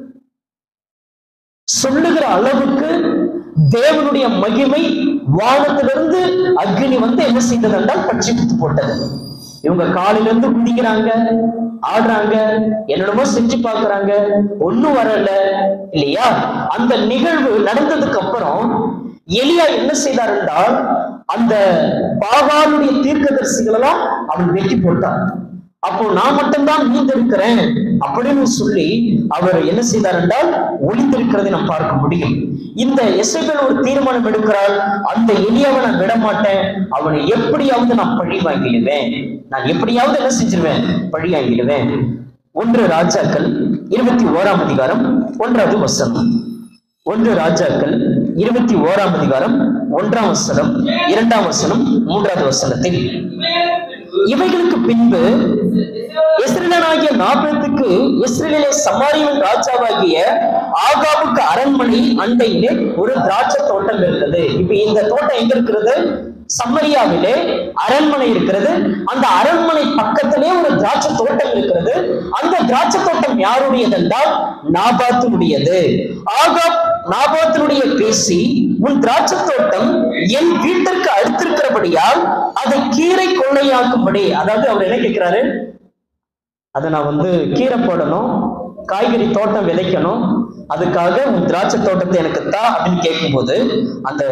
சொல்லுகிற அளவுக்கு தேவனுடைய மகிமை வானத்திலிருந்து அக்னி வந்து என்ன செய்தது என்றால் பட்சி குத்து போட்டது இவங்க காலிலிருந்து குதிக்கிறாங்க ஆடுறாங்க என்னென்னமோ செஞ்சு பார்க்கறாங்க ஒண்ணும் வரல இல்லையா அந்த நிகழ்வு நடந்ததுக்கு அப்புறம் எலியா என்ன செய்தார் என்றால் அந்த பாகாலுடைய தீர்க்கதரிசிகள் எல்லாம் அவன் வெட்டி போட்டான் அப்போ நான் மட்டும்தான் மீந்திருக்கிறேன் அப்படின்னு சொல்லி அவர் என்ன செய்தார் என்றால் ஒளிந்திருக்கிறதை நாம் பார்க்க முடியும் இந்த எசபேல் ஒரு தீர்மானம் எடுக்கிறாள் அந்த எலியாவை நான் விட மாட்டேன் அவனை எப்படியாவது நான் பழி வாங்கிடுவேன் நான் எப்படியாவது என்ன செஞ்சிருவேன் பழி வாங்கிடுவேன் ஒன்று ராஜாக்கள் இருபத்தி ஓராம் அதிகாரம் ஒன்றாவது வசனம் ஒன்று ராஜாக்கள் இருபத்தி ஓராம் அதிகாரம் ஒன்றாம் வசனம் இரண்டாம் வசனம் மூன்றாவது வசனத்தில் இவைகளுக்கு பின்பு இவைகளுக்கு பின்பு இஸ்ரேலனாகிய நாபத்துக்கு இஸ்ரேலிலே சமாரியின் ராஜாவாகிய ஆகாவுக்கு அரண்மனை அண்டையிலே ஒரு திராட்சை தோட்டம் இருந்தது இப்ப இந்த தோட்டம் எங்க இருக்கிறது சம்மரியாவிலே அரண்மனை இருக்கிறது அந்த அரண்மனை பக்கத்திலே ஒரு திராட்சை தோட்டம் இருக்கிறது அந்த திராட்சை தோட்டம் யாருடையது என்றால் நாபாத்தினுடையது ஆகாப் நாபாத்தினுடைய பேசி உன் திராட்சை தோட்டம் என் வீட்டிற்கு அடுத்திருக்கிறபடியால் அதை கீரை கொள்ளையாக்கும்படி அதாவது அவர் என்ன கேட்கிறாரு அதை நான் வந்து கீரை போடணும் காய்கறி தோட்டம் விதைக்கணும் அதுக்காக உன் திராட்சை தோட்டத்தை எனக்கு தா அப்படின்னு கேட்கும்போது அந்த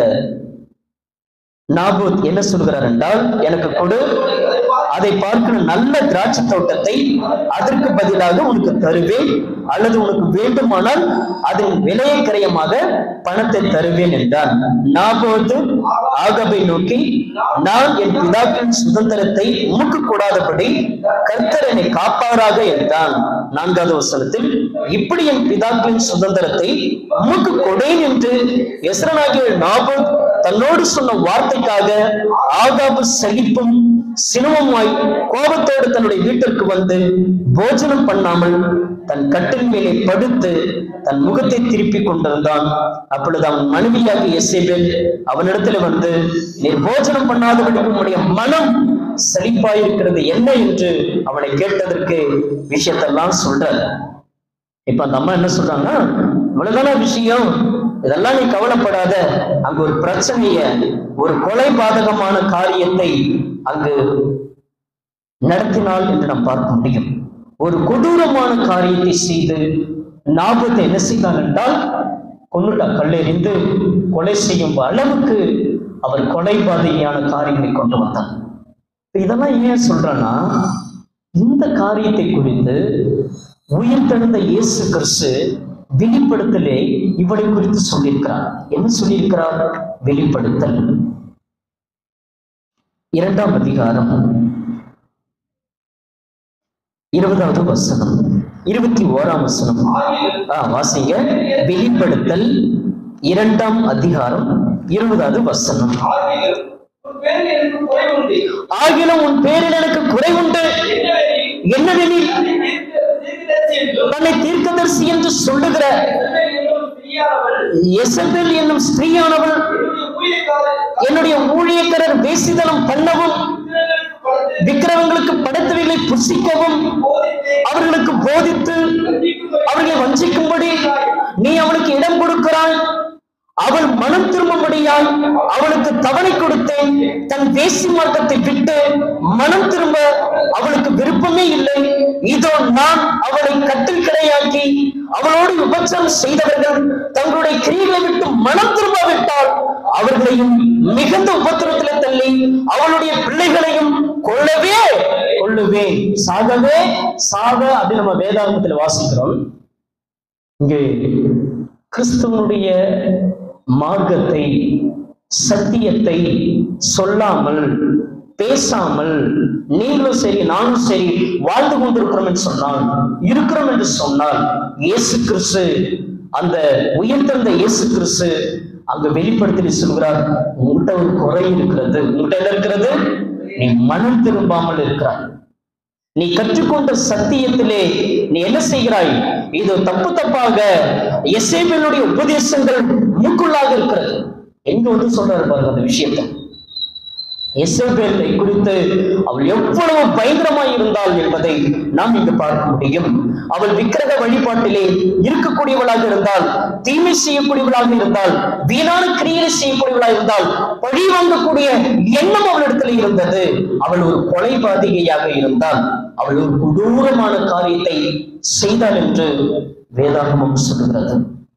நாபூத் என்ன சொல்கிறார் என்றால் எனக்கு கொடு அதை பார்க்கிற நல்ல திராட்சை தோட்டத்தை அதற்கு பதிலாக உனக்கு தருவேன் அல்லது உனக்கு வேண்டுமானால் அதன் விலையை கிரயமாக பணத்தை தருவேன் என்றான் நாபோது ஆகபை நோக்கி நான் என் பிதாக்களின் சுதந்திரத்தை உமக்கு கூடாதபடி கர்த்தர் என்னை காப்பாராக என்றான் நான்காவது வசனத்தில் இப்படி என் பிதாக்களின் சுதந்திரத்தை உமக்கு கொடேன் என்று எஸ்ரனாகிய நாபோத் தன்னோடு சொன்ன வார்த்தைக்காக ஆகாபு சகிப்பும் சினமுமாய் கோபத்தோடு தன்னுடைய வீட்டிற்கு வந்து போஜனம் பண்ணாமல் தன் கட்டில் மேலே படுத்து தன் முகத்தை திருப்பி கொண்டிருந்தான் அப்பொழுது அவன் மனைவியாக எசேபேல் அவனிடத்துல வந்து நீர் போஜனம் பண்ணாதபடிக்கு உன்னுடைய மனம் செழிப்பாயிருக்கிறது என்ன என்று அவனை கேட்டதற்கு விஷயத்தெல்லாம் சொல்றார் இப்ப அந்த அம்மா என்ன சொல்றாங்கன்னா இவ்வளவுதான விஷயம் இதெல்லாம் நீ கவலைப்படாத அங்கு ஒரு பிரச்சனைய ஒரு கொலை பாதகமான காரியத்தை அங்கு நடத்தினாள் என்று நாம் பார்க்க முடியும் ஒரு கொடூரமான காரியத்தை செய்து நாபத்தை என்ன செய்தான் என்றால் கொன்னுட்டா கல்லெறிந்து கொலை செய்யும் அளவுக்கு அவர் கொலை பாதையான காரியங்களை கொண்டு வந்தார் இப்ப இதெல்லாம் ஏன் சொல்றேன்னா இந்த காரியத்தை குறித்து உயிர்த்தெழுந்த இயேசு கிறிஸ்து வெளிப்படுத்தலே இவளை குறித்து சொல்லியிருக்கிறார் என்ன சொல்லியிருக்கிறார் வெளிப்படுத்தல் இரண்டாம் அதிகாரம் இருபதாவது வசனம் இருபத்தி ஓராம் வசனம் ஆகிலும் ஆ, வாசிங்க வெளிப்படுத்தல் இரண்டாம் அதிகாரம் இருபதாவது வசனம் ஆகிலும் உன் பேரில் எனக்கு குறை உண்டு ஆகிலும் உன் பேரில் எனக்கு குறைவுண்டு என்னவெனில் என்னவெனில் நீ தீர்க்க- தீர்க்கதரிசி என்றும் தன்னை தீர்க்கதரிசி என்று சொல்லுகிற எசபேல் என்னும் ஸ்திரீயானவள் எசபேல் என்னும் ஸ்திரீயானவள் என்னுடைய ஊழியக்காரர் என்னுடைய ஊழியக்காரர் வேசிதனம் பண்ணவும் புத்திரர்களுக்கு படுத்து விக்கிரகங்களுக்கு படைத்தவைகளை புசிக்கவும் போதித்து அவர்களுக்கு போதித்து வஞ்சிக்கும்படி அவர்களை வஞ்சிக்கும்படி நீ அவளுக்கு இடம் கொடுக்கிறாய் அவள் மனம் திரும்பும்படியாய் அவளுக்கு தவணை கொடுத்தேன் தன் வேசி மார்க்கத்தை விட்டு மனம் திரும்ப அவளுக்கு விருப்பமே இல்லை இதோ நான் அவளை கட்டில் கிடையாக்கி அவளோடு விபச்சாரம் செய்தவர்கள் தங்களுடைய கிரியை விட்டு மனம் திரும்பாவிட்டால் அவர்களையும் மிகுந்த உபத்திரத்திலே தள்ளி அவளுடைய பிள்ளைகளையும் கொள்ளவே கொள்ளுவேன் சாகவே சாக அப்படின்னு நம்ம வேதாகமத்தில் வாசிக்கிறோம் இங்கே கிறிஸ்துவனுடைய மார்க்கத்தை சத்தியத்தை சொல்லாமல் பேசாமல் நீங்களும் சரி நானும் சரி வாழ்ந்து கொண்டிருக்கிறோம் என்று சொன்னால் இருக்கிறோம் என்று சொன்னால் இயேசு கிறிஸ்து அந்த உயர்த்தெழுந்த இயேசு கிறிஸ்து அங்க வெளிப்படுத்தி சொல்கிறார் உங்கள்கிட்ட ஒரு குறை இருக்கிறது உங்கள்கிட்ட என்ன இருக்கிறது நீ மனம் திரும்பாமல் இருக்கிறாய் நீ கற்றுக்கொண்ட சத்தியத்திலே நீ என்ன செய்கிறாய் இது தப்பு தப்பாக எசேபேலுடைய உபதேசங்கள் மூக்குள்ளாக இருக்கிறது எங்க வந்து சொல்றாரு பாருங்க அந்த விஷயத்தை எசபேலை குறித்து அவள் எவ்வளவு பயங்கரமாய் இருந்தாள் என்பதை நாம் இங்கு பார்க்க முடியும் அவள் விக்கிரக வழிபாட்டிலே இருக்கக்கூடியவளாக இருந்தால் தீமை செய்யக்கூடியவளாக இருந்தால் வீணான கிரியைகளை செய்யக்கூடியவளாக இருந்தால் பழி வாங்கக்கூடிய எண்ணம் அவளிடத்தில் இருந்தது அவள் ஒரு கொலைபாதிகையாக இருந்தால் அவள் ஒரு கொடூரமான காரியத்தை செய்தாள் என்று வேதாகமம் சொல்லுகிறது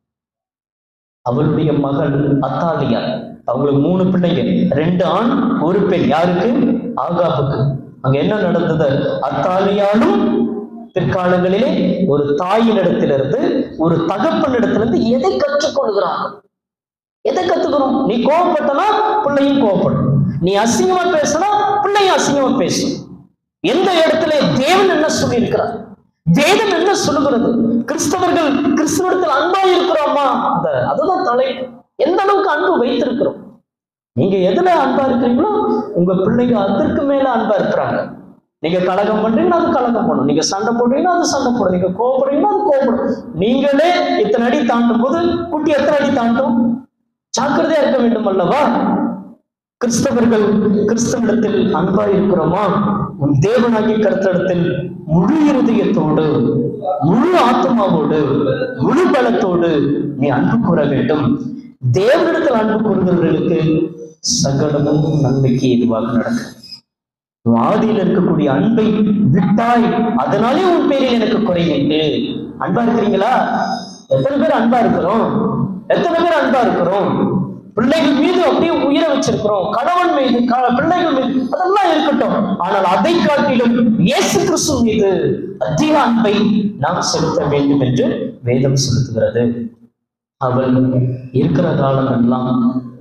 அவளுடைய மகள் அத்தாலியா அவங்களுக்கு மூணு பிள்ளைங்க ரெண்டு ஆண் ஒரு பெண் யாருக்கு ஆகாபுக்கு அங்க என்ன நடந்தது அத்தாலியாலும் பிற்காலங்களிலே ஒரு தாயினிடத்திலிருந்து ஒரு தகப்பனிடத்திலிருந்து எதை கற்றுக்கொள்கிறாங்க எதை கத்துக்கிறோம் நீ கோவப்பட்டனா பிள்ளையும் கோவப்படும் நீ அசிங்கமா பேசினா பிள்ளையும் அசிங்கமா பேசும் எந்த இடத்துல தேவன் என்ன சொல்லி இருக்கிறார் வேதம் என்ன சொல்லுகிறது கிறிஸ்தவர்கள் கிறிஸ்தவத்தில் அன்பா இருக்கிறோமா அந்த அதுதான் தலை எந்த அளவுக்கு அன்பு வைத்திருக்கிறோம் நீங்க எதுல அன்பா இருக்கிறீங்களோ உங்க பிள்ளைங்க அதற்கு மேல அன்பா இருக்கிறாங்க நீங்க கலகம் பண்றீங்கன்னா அது கலகம் பண்ணும் நீங்க சண்டை போடுறீங்கன்னா அது சண்டை போடும் நீங்க கோவப்படுறீங்கன்னா அது கோவப்படும் நீங்களே இத்தனை அடி தாண்டும் போது குட்டி எத்தனை அடி தாண்டும் ஜாக்கிரதையா இருக்க வேண்டும் அல்லவா கிறிஸ்தவர்கள் கிறிஸ்தவனிடத்தில் அன்பா இருக்கிறோமா உன் தேவனாகிய கருத்திடத்தில் முழு இருதயத்தோடு முழு ஆத்மாவோடு முழு பலத்தோடு நீ அன்பு கூற வேண்டும் தேவனிடத்தில் அன்பு கூறுகிறவர்களுக்கு சகலமும் நன்மைக்கு எதுவாக நடக்கும் உன் ஆதியில் இருக்கக்கூடிய அன்பை விட்டாய் அதனாலே உன் பேரில் எனக்கு குறையிட்டு அன்பா இருக்கிறீங்களா எத்தனை பேர் அன்பா இருக்கிறோம் எத்தனை பேர் அன்பா இருக்கிறோம் பிள்ளைகள் மீது அப்படியே உயிரை வச்சிருக்கிறோம் கணவன் மீது க- பிள்ளைகள் மீது அதெல்லாம் இருக்கட்டும் ஆனால் அதை காட்டிலும் இயேசு கிறிஸ்து மீது அதிக அன்பை நாம் செலுத்த வேண்டும் என்று வேதம் செலுத்துகிறது அவள் இருக்கிற காலம் எல்லாம்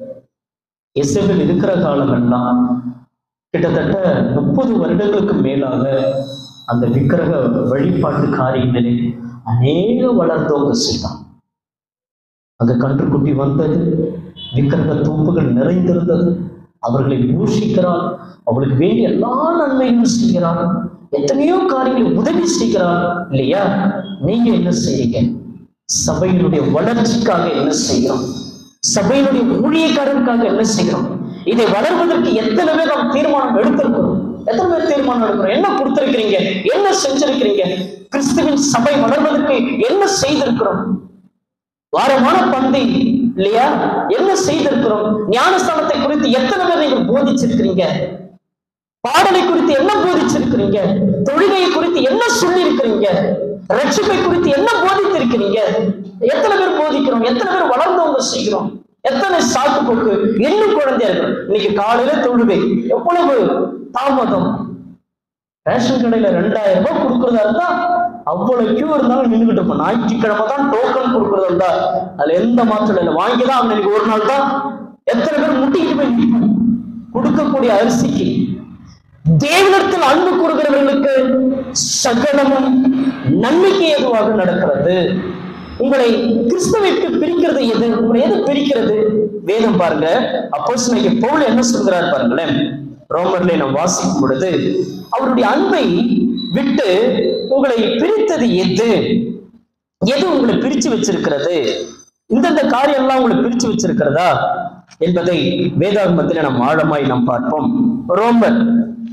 இசைவில் இருக்கிற காலம் எல்லாம் கிட்டத்தட்ட முப்பது வருடங்களுக்கு மேலாக அந்த விக்கிரக வழிபாட்டு காரியங்களில் அநேக வளர்ந்தோங்க செய்தான் அந்த கன்றுக்குட்டி வந்தது விக்கிரக தூப்புகள் நிறைந்திருந்தது அவர்களை பூஷிக்கிறாள் அவளுக்கு வேண்டிய எல்லா நன்மைகளும் செய்கிறாள் எத்தனையோ காரியங்களை உதவி செய்கிறாள் இல்லையா நீங்க என்ன செய்றீங்க சபையினுடைய வளர்ச்சிக்காக என்ன செய்கிறோம் சபையினுடைய ஊழியக்காரருக்காக என்ன செய்கிறோம் இதை வளர்வதற்கு எத்தனை பேர் நாம் தீர்மானம் எடுத்திருக்கிறோம் எத்தனை பேர் தீர்மானம் எடுக்கிறோம் என்ன கொடுத்திருக்கிறீங்க என்ன செஞ்சிருக்கிறீங்க கிறிஸ்துவின் சபை வளர்வதற்கு என்ன செய்திருக்கிறோம் வாரமான பந்தி இல்லையா என்ன செய்திருக்கிறோம் ஞானஸ்தானத்தை குறித்து எத்தனை பேர் நீங்கள் போதிச்சிருக்கிறீங்க பாடலை குறித்து என்ன போதிச்சிருக்கிறீங்க தொழுகையை குறித்து என்ன சொல்லி இருக்கிறீங்க ரட்சிப்பை குறித்து என்ன போதித்திருக்கிறீங்க எத்தனை பேர் போதிக்கிறோம் எத்தனை பேர் வளர்ந்தவங்க செய்கிறோம் எத்தனை சாக்கு போக்கு இன்னும் குழந்தையா இருக்கும் இன்னைக்கு காலையில தொழுகை எவ்வளவு தாமதம் ரேஷன் கடையில ரெண்டாயிரம் ரூபாய் கொடுக்கறதா இருந்தா அவ்வளவு கியூ இருந்தாலும் நின்றுகிட்டு இருப்போம் ஞாயிற்றுக்கிழமை தான் டோக்கன் கொடுக்கறதா இருந்தா அதுல எந்த மாற்றம் இல்லை வாங்கிதான் அவன் இன்னைக்கு ஒரு நாள் தான் எத்தனை பேர் முட்டிக்கிட்டு போய் நிற்போம் கொடுக்கக்கூடிய அரிசிக்கு தேவனிடத்தில் அன்பு கூறுகிறவர்களுக்கு சகலமும் நன்மைக்கு ஏதுவாக நடக்கிறது உங்களை கிறிஸ்தவிற்கு பிரிக்கிறது எது உங்களை எது பிரிக்கிறது வேதம் பாருங்க அப்போ பவுல் என்ன சொல்கிறார் பாருங்களேன் ரோமர்ல நாம் வாசிக்கும் பொழுது அவருடைய அன்பை விட்டு உங்களை பிரித்தது எது எது உங்களை பிரிச்சு வச்சிருக்கிறது இந்தந்த காரியம் எல்லாம் உங்களை பிரிச்சு வச்சிருக்கிறதா என்பதை வேதாகமத்தில் நாம் ஆழமாய் நாம் பார்ப்போம் ரோமர்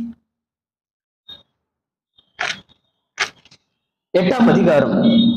எட்டாம் அதிகாரம்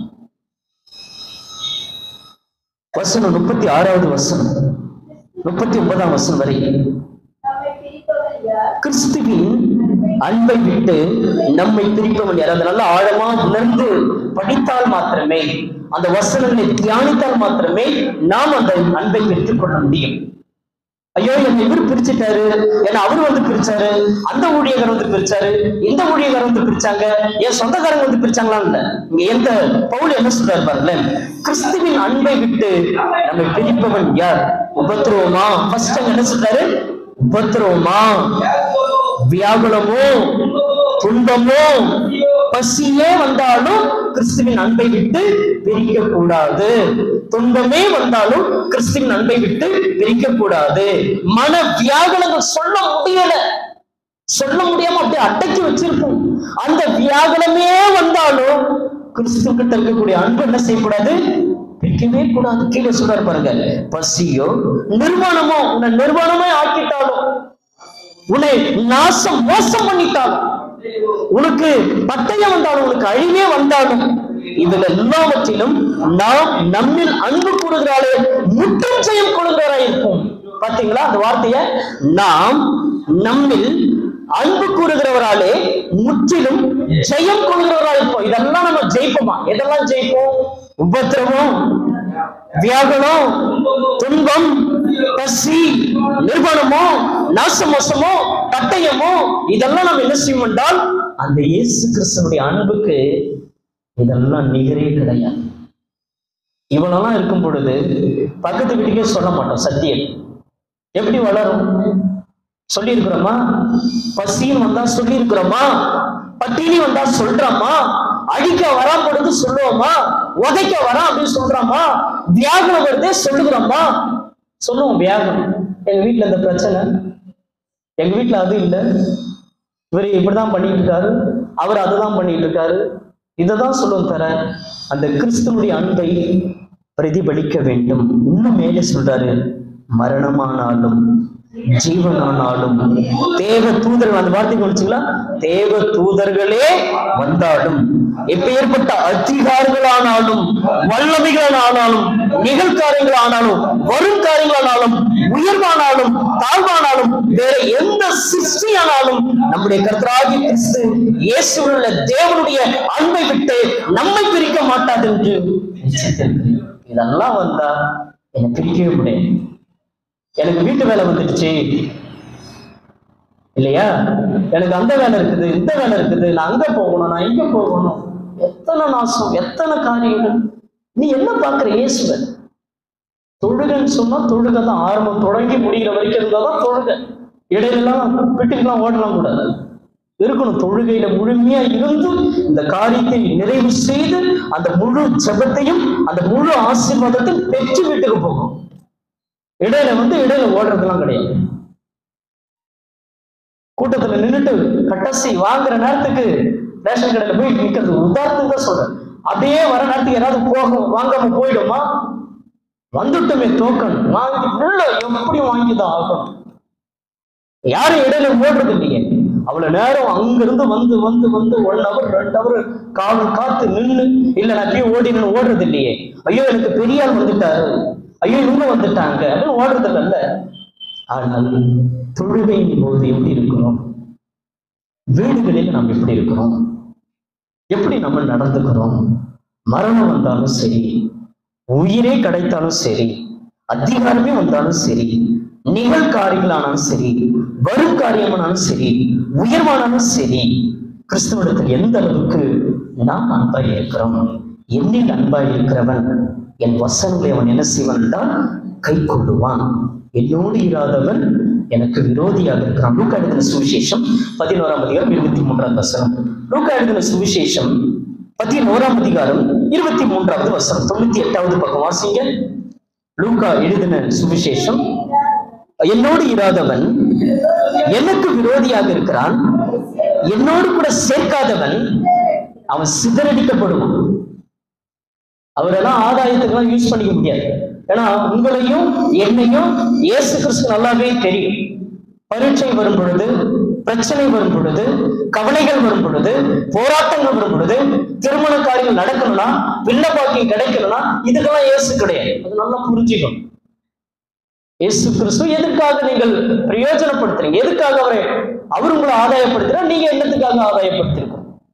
வசனம் முப்பத்தி ஆறாவது வசனம் முப்பத்தி ஒன்பதாம் வசனம் வரை நம்மை பிரிப்பவன் யார் கிறிஸ்துவின் அன்பை விட்டு நம்மை பிரிப்பவன் யார் அதை நல்லா ஆழமா உணர்ந்து படித்தால் மாத்திரமே அந்த வசனங்களை தியானித்தால் மாத்திரமே நாம் அந்த அன்பை பெற்றுக்கொள்ள முடியும் ஐயோ என்னை இவர் பிரிச்சுட்டாரு என்ன அவர் வந்து பிரிச்சாரு அந்த ஊழியக்காரர் வந்து பிரிச்சாரு இந்த ஊழியக்காரர் வந்து பிரிச்சாங்க என் சொந்தக்காரங்க வந்து பிரிச்சாங்களா இல்ல இங்க எந்த பவுல் என்ன சொல்றாரு பாருங்களேன் கிறிஸ்துவின் அன்பை விட்டு நம்மை பிரிப்பவன் யார் உபத்திரவமா ஃபர்ஸ்ட் என்ன சொல்றாரு உபத்திரவமா வியாகுலமோ துன்பமோ பசியே வந்தாலும் கிறிஸ்துவின் அன்பை விட்டு பிரிக்க கூடாது துன்பமே வந்தாலும் கிறிஸ்துவின் அன்பை விட்டு பிரிக்க கூடாது மன வியாகுலங்கள் சொல்ல முடியல சொல்ல முடியாம அப்படியே அடக்கி வச்சிருப்போம் அந்த வியாகுலமே வந்தாலும் கிறிஸ்து கிட்ட இருக்கக்கூடிய அன்பு என்ன செய்யக்கூடாது பிரிக்கவே கூடாது கீழே சொல்றாரு பாருங்க பசியோ நிர்வாணமோ உன்னை நிர்வாணமே ஆக்கிட்டாலும் உன்னை நாசம் மோசம் பண்ணிட்டாலும் உனக்கு பட்டயம் வந்தாலும் உனக்கு அழிவே வந்தாலும் இதுல எல்லாவற்றிலும் நாம் நம்மில் அன்பு கூறுகிறாளே முற்றும் செய்யும் கொள்கிறாரா இருப்போம் பாத்தீங்களா அந்த வார்த்தைய நாம் நம்மில் அன்பு கூறுகிறவராலே முற்றிலும் ஜெயம் கொள்கிறவரா இருப்போம் இதெல்லாம் நம்ம ஜெயிப்போமா எதெல்லாம் ஜெயிப்போம் உபத்திரவம் வியாகுலம் துன்பம் பசி நிர்வாணமோ நாசமோசமோ பட்டயமோ இதெல்லாம் நம்ம என்ன செய்வோம் என்றால் அந்த இயேசு கிறிஸ்தனுடைய அன்புக்கு இதெல்லாம் நிகரே கிடையாது இவனெல்லாம் இருக்கும் பொழுது பக்கத்து வீட்டுக்கே சொல்ல மாட்டோம் சத்தியம் எப்படி வளரும் சொல்லியிருக்கிறோமா பசின்னு வந்தா சொல்லியிருக்கிறோமா பட்டினி வந்தா சொல்றோமா அடிக்க வரா பொழுது சொல்லுவோமா உதைக்க வரா அப்படின்னு சொல்றோமா வியாகுலம் வருதே சொல்லுகிறோமா சொல்லுவோம் வியாகுலம் எங்க வீட்டுல இந்த பிரச்சனை எங்க வீட்டுல அது இல்லை இவர் இப்படிதான் பண்ணிட்டு இருக்காரு அவர் அதுதான் பண்ணிட்டு இருக்காரு இததான் சொல்லுவோம் தர அந்த கிறிஸ்துவனுடைய அன்பை பிரதிபலிக்க வேண்டும் இன்னும் மேலே சொல்றாரு மரணமானாலும் ஜீவனானாலும் தேவ தூதர்கள் அந்த வார்த்தை கவனிச்சுங்களா தேவ தூதர்களே வந்தாலும் எப்பேற்பட்ட அதிகாரிகளானாலும் வல்லமைகளானாலும் நிகழ்காரியங்களானாலும் வரும் காரியங்களானாலும் உயர்வானாலும் தாழ்வானாலும் வேற எந்த சிருஷ்டியானாலும் நம்முடைய கர்த்தராகி கிறிஸ்து இயேசுவில் உள்ள தேவனுடைய அன்பை விட்டு நம்மை பிரிக்க மாட்டாது என்று நிச்சயித்திருக்கிறேன். இதெல்லாம் வந்தா என்னை பிரிக்கவே முடியாது எனக்கு வீட்டு வேலை வந்துடுச்சு இல்லையா எனக்கு அந்த வேலை இருக்குது இந்த வேலை இருக்குது நான் அங்க போகணும் நான் இங்க போகணும் எத்தனை நாசம் எத்தனை காரியங்கள் நீ என்ன பாக்குற இயேசுவ தொழுகன்னு சொன்னா தொழுகை தான் ஆரம்பம் தொடங்கி முடிகிற வரைக்கும் இருந்தாதான் தொழுகை இடையிலாம் பிட்டுக்கெல்லாம் ஓடலாம் கூடாது இருக்கணும் தொழுகையில முழுமையா இருந்து இந்த காரியத்தை நிறைவு செய்து அந்த முழு ஜெபத்தையும் அந்த முழு ஆசீர்வாதத்தையும் பெற்று வீட்டுக்கு போகணும் இடையில வந்து இடையில ஓடுறதெல்லாம் கிடையாது கூட்டத்துல நின்னுட்டு கட்டசி வாங்குற நேரத்துக்கு ரேஷன் கடையில போய் நிக்கிறது உதாரணத்துக்கு தான் சொல்றேன் அப்படியே வர நேரத்துக்கு யாராவது போக வாங்காம போயிடுமா வந்துட்டுமே டோக்கன் வாங்கி உள்ள எப்படி வாங்கிதான் ஆகணும் யாரும் இடையில ஓடுறது இல்லையே அவ்வளவு நேரம் அங்கிருந்து வந்து வந்து வந்து ஒன் ஹவர் ரெண்டு ஹவர் காவல் காத்து நின்னு இல்ல நான் அப்படியே ஓடி நின்னு ஓடுறது இல்லையே ஐயோ எனக்கு பெரிய ஆள் வந்துட்டாரு ஐயோ இவங்க வந்துட்டாங்க அப்படின்னு ஓடுறது இல்லைல்ல ஆனால் தொழுகையின் போது எப்படி இருக்கிறோம் வீடுகளில் நாம் எப்படி இருக்கிறோம் எப்படி நம்ம நடந்துக்கிறோம் மரணம் வந்தாலும் சரி உயிரே கிடைத்தாலும் சரி அதிகாரமே வந்தாலும் சரி நிகழ்காரியங்களானாலும் சரி வரும் காரியமானாலும் சரி உயர்வானாலும் சரி கிறிஸ்துவனிடத்தில் எந்த அளவுக்கு நாம் அன்பாய் இருக்கிறோம் என்னில் அன்பாய் இருக்கிறவன் என் வசனங்களை அவன் என்ன செய்வான் என்றால் கை கொள்ளுவான் என்னோடு இராதவன் எனக்கு விரோதியாக இருக்கிறான் லூக்கா எழுதின சுவிசேஷம் பதினோராம் அதிகாரம் இருபத்தி மூன்றாம் வசனம் லூக்கா எழுதின சுவிசேஷம் பதினோராம் அதிகாரம் இருபத்தி மூன்றாவது வசனம் தொண்ணூத்தி எட்டாவது பக்கம் வாசிங்க லூக்கா எழுதின சுவிசேஷம் என்னோடு இராதவன் எனக்கு விரோதியாக இருக்கிறான் என்னோடு கூட சேர்க்காதவன் அவன் சிதறடிக்கப்படுவான் அவரெல்லாம் ஆதாயத்துக்கெல்லாம் யூஸ் பண்ணிக்க முடியாது ஏன்னா உங்களையும் என்னையும் இயேசு கிறிஸ்து நல்லாவே தெரியும் பரீட்சை வரும் பொழுது பிரச்சனை வரும் பொழுது கவலைகள் வரும் பொழுது போராட்டங்கள் வரும் பொழுது திருமண காரியங்கள் நடக்கணும்னா பிள்ளை பாக்கியம் கிடைக்கணும்னா இதுக்கெல்லாம் இயேசு கிடையாது அது நல்லா புரிஞ்சுக்கணும் இயேசு கிறிஸ்து எதுக்காக நீங்கள் பிரயோஜனப்படுத்துறீங்க எதுக்காக அவரை அவர் உங்களை ஆதாயப்படுத்துறா நீங்க என்னத்துக்காக ஆதாயப்படுத்திருக்கோம்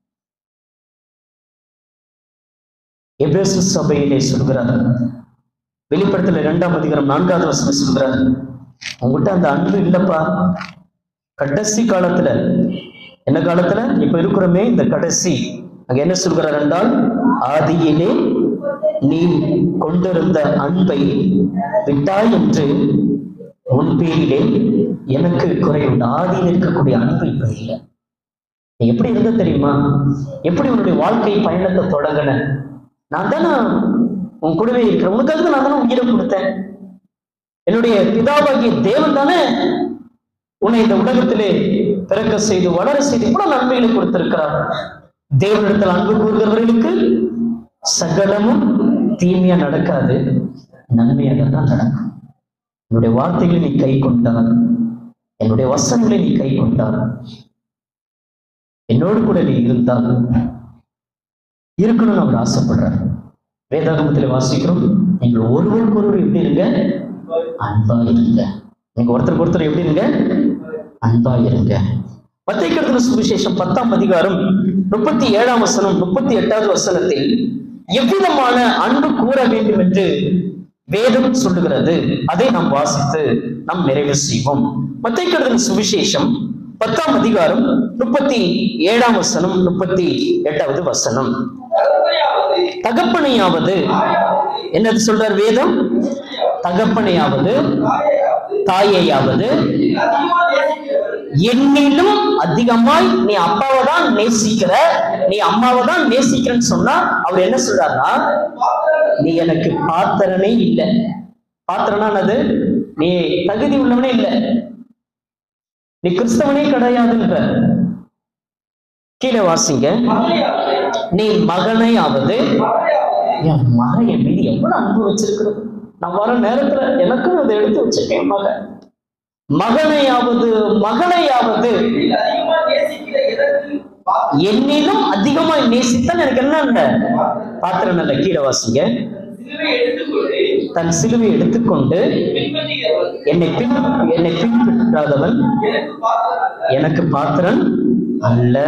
எபேசு சபையிலே சொல்கிறார் வெளிப்படத்துல இரண்டாம் அதிகாரம் நான்காவது வசனம் சொல்கிறார் உங்ககிட்ட அந்த அன்பு இல்லப்பா கடைசி காலத்துல என்ன காலத்துல இப்ப இருக்கிறோமே இந்த கடைசி அங்க என்ன சொல்கிறார் என்றால் ஆதியிலே நீ கொண்டிருந்த அன்பை விட்டாய் என்று உன் பேரிலே எனக்கு குறைவுண்டு ஆதியில் இருக்கக்கூடிய அன்பு இப்ப இல்லை நீ எப்படி இருந்த தெரியுமா எப்படி உன்னுடைய வாழ்க்கை பயணத்தை தொடங்கின நான் தானே உன் கூடவே இருக்கிறேன் உனக்காக தான் நான் தானே உயிரை கொடுத்தேன் என்னுடைய பிதாவாகிய தேவன் தானே உன்னை இந்த உலகத்திலே பிறக்க செய்து வளர செய்து இவ்வளவு நன்மைகளை கொடுத்திருக்கிறார் தேவனிடத்தில் அன்பு கூறுகிறவர்களுக்கு சகலமும் தீமையா நடக்காது நன்மையாக தான் நடக்கும் என்னுடைய வார்த்தைகளை நீ கை கொண்டால் என்னுடைய வசனங்களை நீ கை கொண்டால் என்னோடு கூட நீ இருந்தால் இருக்கணும்னு அவர் ஆசைப்படுறார் வேதாகமத்தில் வாசிக்கிறோம் நீங்கள் ஒருவருக்கு ஒருவர் எப்படி இருங்க அன்பா இருங்க நீங்க ஒருத்தருக்கு ஒருத்தர் எப்படி இருங்க அன்பா இருங்க மத்திய சுவிசேஷம் பத்தாம் அதிகாரம் முப்பத்தி ஏழாம் வசனம் முப்பத்தி எட்டாவது வசனத்தில் எவ்விதமான அன்பு கூற வேண்டும் என்று வேதம் சொல்லுகிறது அதை நாம் வாசித்து நாம் நிறைவு செய்வோம் மத்திய சுவிசேஷம் பத்தாம் அதிகாரம் முப்பத்தி ஏழாம் வசனம் முப்பத்தி எட்டாவது வசனம் தகப்பனையாவது, தகப்பனையாவது தாயாவது, என்னது சொல்றார் வேதம் தகப்பனையாவது தாயாவது, தாயையாவது இதில் அதிகமாக நேசிக்கிறவர்கள் என்னிலும் அதிகமாய் நீ அப்பாவை தான் நேசிக்கிற நீ அம்மாவை தான் நேசிக்கிறேன்னு சொன்னா அவர் என்ன சொல்றாருன்னா பாத்திரங்கள் நீ எனக்கு பாத்திரனே இல்லை பாத்திரனா என்னது நீ தகுதி உள்ளவனே இல்லை நீ கிறிஸ்தவனே கிடையாதுன்ற கீழே வாசிங்க மகளையாவது, நீ மகனையாவது மகளையாவது, என் மகன் என் மீது எவ்வளவு அன்பு வச்சிருக்கிறது நான் வர நேரத்துல எனக்கும் அதை எடுத்து வச்சிருக்கேன் மகன் மகனையாவது மகளையாவது இதில் அதிகமாக நேசிக்கிற எதற்கு பாத்திரம் என்னிலும் அதிகமாய் நேசித்தால் எனக்கு என்ன இல்ல பாத்திரம் நல்ல கீழே வாசிங்க சிலுவை எடுத்துக்கொண்டு தன் சிலுவை எடுத்துக்கொண்டு பின்பற்றுகிறவன் என்னை பின் என்னை பின்பற்றாதவன் எனக்கு பாத்திரம் அல்ல. எனக்கு பாத்திரன் அல்ல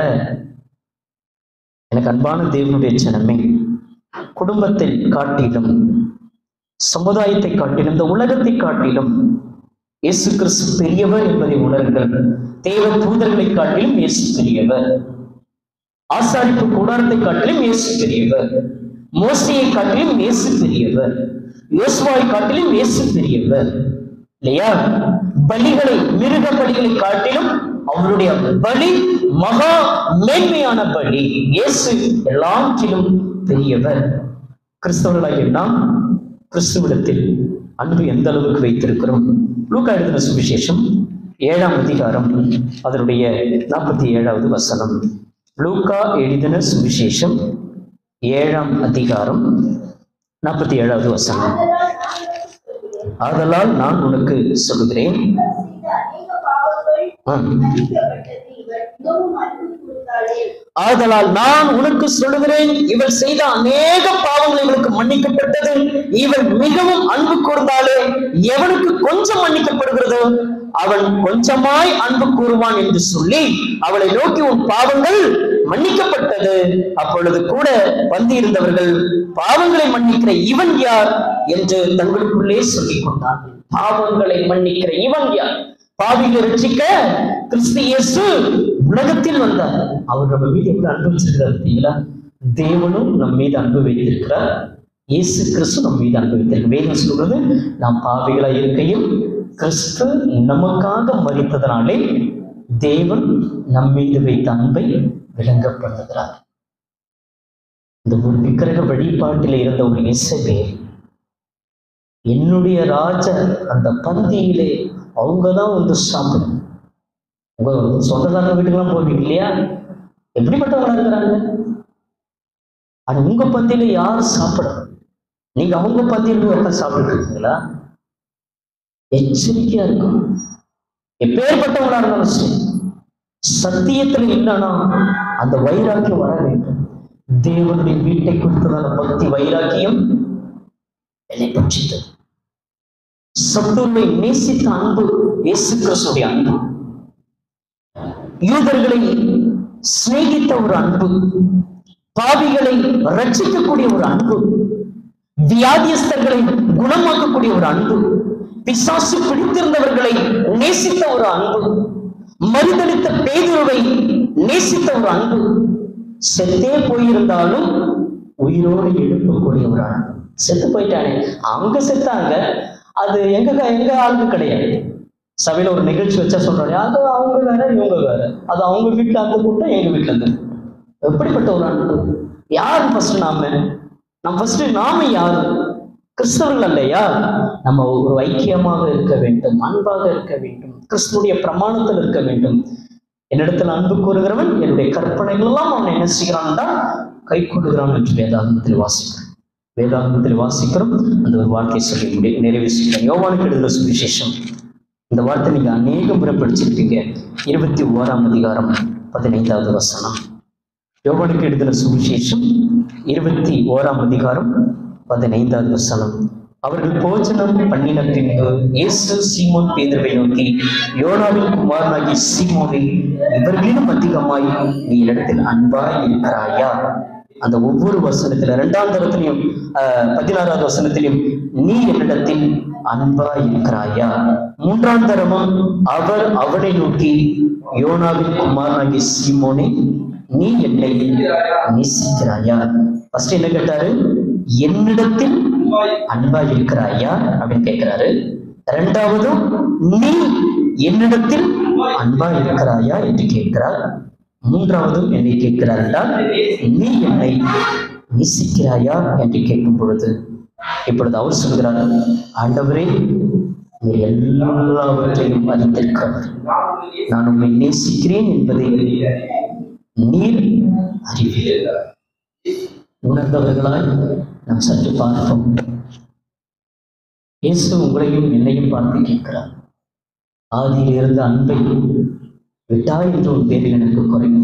எனக்கு அன்பான தேவனுடைய ஜனமே குடும்பத்தை காட்டிலும் சமுதாயத்தை காட்டிலும் இந்த உலகத்தை காட்டிலும் இயேசு கிறிஸ்து பெரியவர் என்பதை உணருங்கள் தேவ தூதர்களை காட்டிலும் இயேசு பெரியவர் ஆசாரிப்பு கூடாரத்தை காட்டிலும் இயேசு பெரியவர் மோசையை காட்டிலும் இயேசு பெரியவர் யோசுவாவை காட்டிலும் இயேசு பெரியவர் இல்லையா பலிகளை மிருக பலிகளை காட்டிலும் அவருடைய பலி மகா மேன்மையான பலி இயேசு எல்லாற்றிலும் பெரியவர் கிறிஸ்தவர்களாகிய நாம் கிறிஸ்துவிடத்தில் அன்பு எந்த அளவுக்கு வைத்திருக்கிறோம் லூக்கா எழுதின சுவிசேஷம் ஏழாம் அதிகாரம் அதனுடைய நாற்பத்தி ஏழாவது வசனம் லூக்கா எழுதின சுவிசேஷம் ஏழாம் அதிகாரம் நாற்பத்தி ஏழாவது வசனம் ஆதலால் நான் உனக்கு சொல்லுகிறேன் செய்த அநேக பாவங்கள் ஆம். மன்னிக்கப்பட்டது இவர் மிகவும் அன்பு கூர்ந்தாளே ஆதலால் நான் உனக்கு சொல்லுகிறேன் இவள் செய்த அநேக பாவங்கள் இவளுக்கு மன்னிக்கப்பட்டது இவள் மிகவும் அன்பு கூர்ந்தாலே எவனுக்கு கொஞ்சம் மன்னிக்கப்படுகிறதோ அவன் கொஞ்சமாய் அன்பு கூறுவான் என்று சொல்லி அவளை நோக்கி உன் பாவங்கள் மன்னிக்கப்பட்டது அப்பொழுது கூட வந்திருந்தவர்கள் பாவங்களை மன்னிக்கிற இவன் யார் என்று தங்களுக்குள்ளே சொல்லிக் கொண்டார்கள் பாவங்களை மன்னிக்கிற இவன் யார் பாவிகளை ரட்சிக்க கிறிஸ்து இயேசு உலகத்தில் வந்தார் அவர் நம்ம மீது எவ்வளவு அன்பு வச்சிருக்கிறார் பார்த்தீங்களா தேவனும் நம் மீது அன்பு வைத்திருக்கிறார் இயேசு கிறிஸ்து நம் மீது அன்பு வைத்திருக்கிறார் வேதம் சொல்றது நாம் பாவிகளா இருக்கையில் கிறிஸ்து நமக்காக மறித்ததனாலே தேவன் நம் மீது வைத்த அன்பை விளங்க பண்ணுகிறார் இந்த ஒரு விக்கிரக வழிபாட்டில் இருந்த ஒரு இசபே என்னுடைய ராஜ அந்த பந்தியிலே அவங்க தான் வந்து சாப்பிடும் உங்க சொந்தக்காரங்க வீட்டுக்கெல்லாம் போவீங்க இல்லையா எப்படிப்பட்டவங்களா இருக்கிறாங்க ஆனா உங்க பந்தியில யார் சாப்பிட நீங்க அவங்க பந்தியில போய் உட்காந்து சாப்பிட்டு இருக்கீங்களா எச்சரிக்கையா இருக்கும் எப்பேற்பட்டவங்களா இருந்தாலும் சரி சத்தியத்துல இல்லைன்னா அந்த வைராக்கியம் வர வேண்டும் தேவனுடைய வீட்டை குறித்ததான பக்தி வைராக்கியம் என்னை பட்சித்தது சத்துருவை நேசித்த அன்பு இயேசு கிறிஸ்துடைய அன்பு யூதர்களை சிநேகித்த ஒரு அன்பு பாவிகளை ரட்சிக்கக்கூடிய ஒரு அன்பு வியாதியஸ்தர்களை குணமாக்கக்கூடிய ஒரு அன்பு பிசாசு பிடித்திருந்தவர்களை நேசித்த ஒரு அன்பு மறுதளித்த பேதுருவை நேசித்த ஒரு அன்பு செத்தே போயிருந்தாலும் உயிரோடு எழுப்பக்கூடிய ஒரு அன்பு செத்து போயிட்டானே அவங்க செத்தாங்க அது எங்க எங்க ஆளுக்கு கிடையாது சபையில ஒரு நிகழ்ச்சி வச்சா சொல்றாங்க அது அவங்க வேற இவங்க வேற அது அவங்க வீட்டுல அந்த கூட்டம் எங்க வீட்டுல இருந்து எப்படிப்பட்ட ஒரு அன்பு யார் ஃபர்ஸ்ட் நாம நம்ம ஃபர்ஸ்ட் நாம யாரு கிறிஸ்தவர்கள் அல்லையா நம்ம ஒரு ஐக்கியமாக இருக்க வேண்டும் அன்பாக இருக்க வேண்டும் கிறிஸ்துடைய பிரமாணத்தில் இருக்க வேண்டும் என்னிடத்தில் அன்பு கூறுகிறவன் என்னுடைய கற்பனைகள் எல்லாம் அவன் என்ன செய்கிறான் தான் கை கொள்ளுகிறான் என்று வேதாகமத்தில் வாசிக்கிறோம் வேதாகமத்தில் வாசிக்கிறோம் அந்த ஒரு வார்த்தையை சொல்லி முடி நிறைவு செய்கிறோம் யோவானுக்கு எழுதுகிற சுவிசேஷம் இந்த இந்த வார்த்தை நீங்க அநேக முறை படிச்சிருப்பீங்க இருபத்தி ஓராம் அதிகாரம் பதினைந்தாவது வசனம் யோவானுக்கு எழுதின சுவிசேஷம் இருபத்தி ஓராம் அதிகாரம் பதினைந்தாவது வசனம் அவர்கள் போஜனம் பண்ணின பின்பு இயேசு சீமோன் பேதுருவை நோக்கி யோனாவின் குமாரனாகி சீமோனே இவர்களிலும் அதிகமாய் நீ என்னிடத்தில் அன்பாய் இருக்கிறாயா அந்த ஒவ்வொரு வசனத்துல இரண்டாம் தரத்திலையும் ஆஹ், பதினாறாவது வசனத்திலையும் நீ என்னிடத்தில் அன்பாய் இருக்கிறாயா மூன்றாம் தரமும் அவர் அவனை நோக்கி யோனாவின் குமாரனாகி சீமோனே நீ என்னை நேசிக்கிறாயா ஃபர்ஸ்ட் என்ன கேட்டாரு என்னிடத்தில் அன்பாய் இருக்கிறாயா அப்படின்னு கேட்கிறாரு இரண்டாவதும் நீ என்னிடத்தில் அன்பாய் இருக்கிறாயா என்று கேட்கிறார் மூன்றாவதும் என்னை கேட்கிறார் என்றால் நீ என்னை நேசிக்கிறாயா என்று கேட்கும் பொழுது இப்பொழுது அவர் சொல்கிறார் ஆண்டவரே நீர் எல்லாவற்றையும் அறிந்திருக்கிறவர் நான் உம்மை நேசிக்கிறேன் என்பதை நீர் அறிவீர் உணர்ந்தவர்களாய் நாம் சற்று பார்ப்போம் இயேசு உங்களையும் என்னையும் பார்த்து கேட்கிறார் ஆதியில் இருந்த அன்பை விட்டாய் என்ற ஒரு பேரில் எனக்கு குறையும்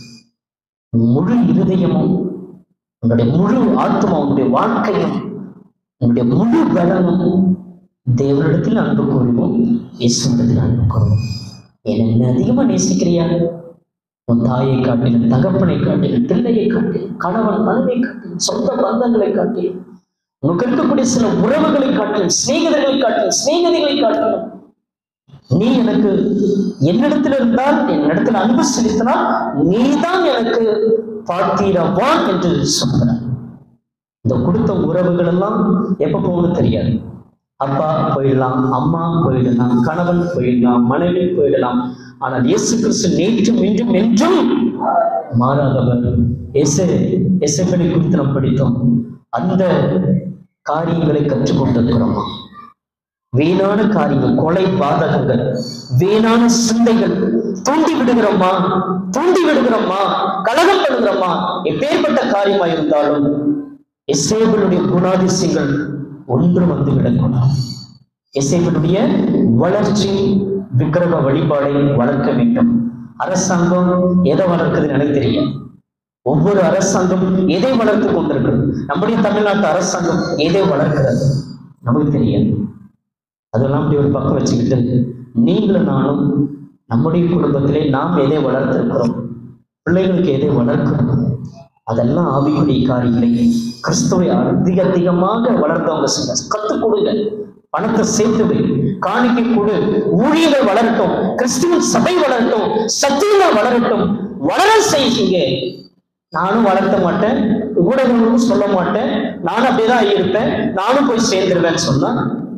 முழு இருதயமும் உன்னுடைய முழு ஆத்மா உன்னுடைய வாழ்க்கையும் உன்னுடைய முழு பலமும் தேவனிடத்தில் அன்பு கூறுவோம் இயேசுவிடத்தில் அன்பு கூறுவோம் என்ன அதிகமா நேசிக்கிறியா உன் தாயை காட்டிலும் தகப்பனை காட்டிலும் பிள்ளையை காட்டிலும் கணவன் மனைவை காட்டிலும் சொந்த பந்தங்களை காட்டிலும் உனக்கு இருக்கக்கூடிய சில உறவுகளை காட்டிலும் சிநேகிதர்களை காட்டிலும் சிநேகிதிகளை காட்டிலும் நீ எனக்கு என்னிடத்தில் இருந்தால் என்னிடத்தில் அன்பு செலுத்தினால் நீதான் எனக்கு பாத்தீரவான் என்று சொல்கிறார் இந்த கொடுத்த உறவுகள் எல்லாம் எப்ப போகணும்னு தெரியாது அப்பா போயிடலாம் அம்மா போயிடலாம் கணவன் போயிடலாம் மனைவி போயிடலாம் ஆனால் இயேசு கிறிஸ்து நேற்றும் இன்றும் என்றும் மாறாதவர் எசே எசைப்படி குறித்து நாம் படித்தோம் அந்த காரியங்களை கற்றுக்கொண்டிருக்கிறோமா வீணான காரியங்கள் கொலை பாதகங்கள் வீணான சிந்தைகள் தூண்டி விடுகிறோமா தூண்டி விடுகிறோமா கலகம் பண்ணுகிறோமா எப்பேற்பட்ட காரியமா இருந்தாலும் எசேபனுடைய குணாதிசயங்கள் ஒன்று வந்து விடக்கூடாது எசேபனுடைய வளர்ச்சி விக்கிரக வழிபாடை வளர்க்க வேண்டும் அரசாங்கம் எதை வளர்க்குதுன்னு எனக்கு தெரியும் ஒவ்வொரு அரசாங்கம் எதை வளர்த்து கொண்டிருக்கிறது நம்முடைய தமிழ்நாட்டு அரசாங்கம் எதை வளர்க்கிறது நமக்கு தெரியாது அதெல்லாம் அப்படி ஒரு பக்கம் வச்சுக்கிட்டு நீங்களும் நானும் நம்முடைய குடும்பத்திலே நாம் எதை வளர்த்திருக்கிறோம் பிள்ளைகளுக்கு எதை வளர்க்கிறோம் அதெல்லாம் ஆவிக்குரிய காரியங்களை கிறிஸ்துவை அதிக அதிகமாக வளர்த்தவங்க செய்ய கத்துக் கொடுங்க பணத்தை சேர்த்து வை காணிக்கை கொடு ஊழியர்கள் வளரட்டும் கிறிஸ்துவின் சபை வளரட்டும் சத்தியங்கள் வளரட்டும் வளர செய்யுங்க நானும் வளர்த்த மாட்டேன் ஊடகங்களும் சொல்ல மாட்டேன் நானும் அப்படியேதான் இருப்பேன் நானும் போய் சேர்ந்துருவேன்னு சொன்னா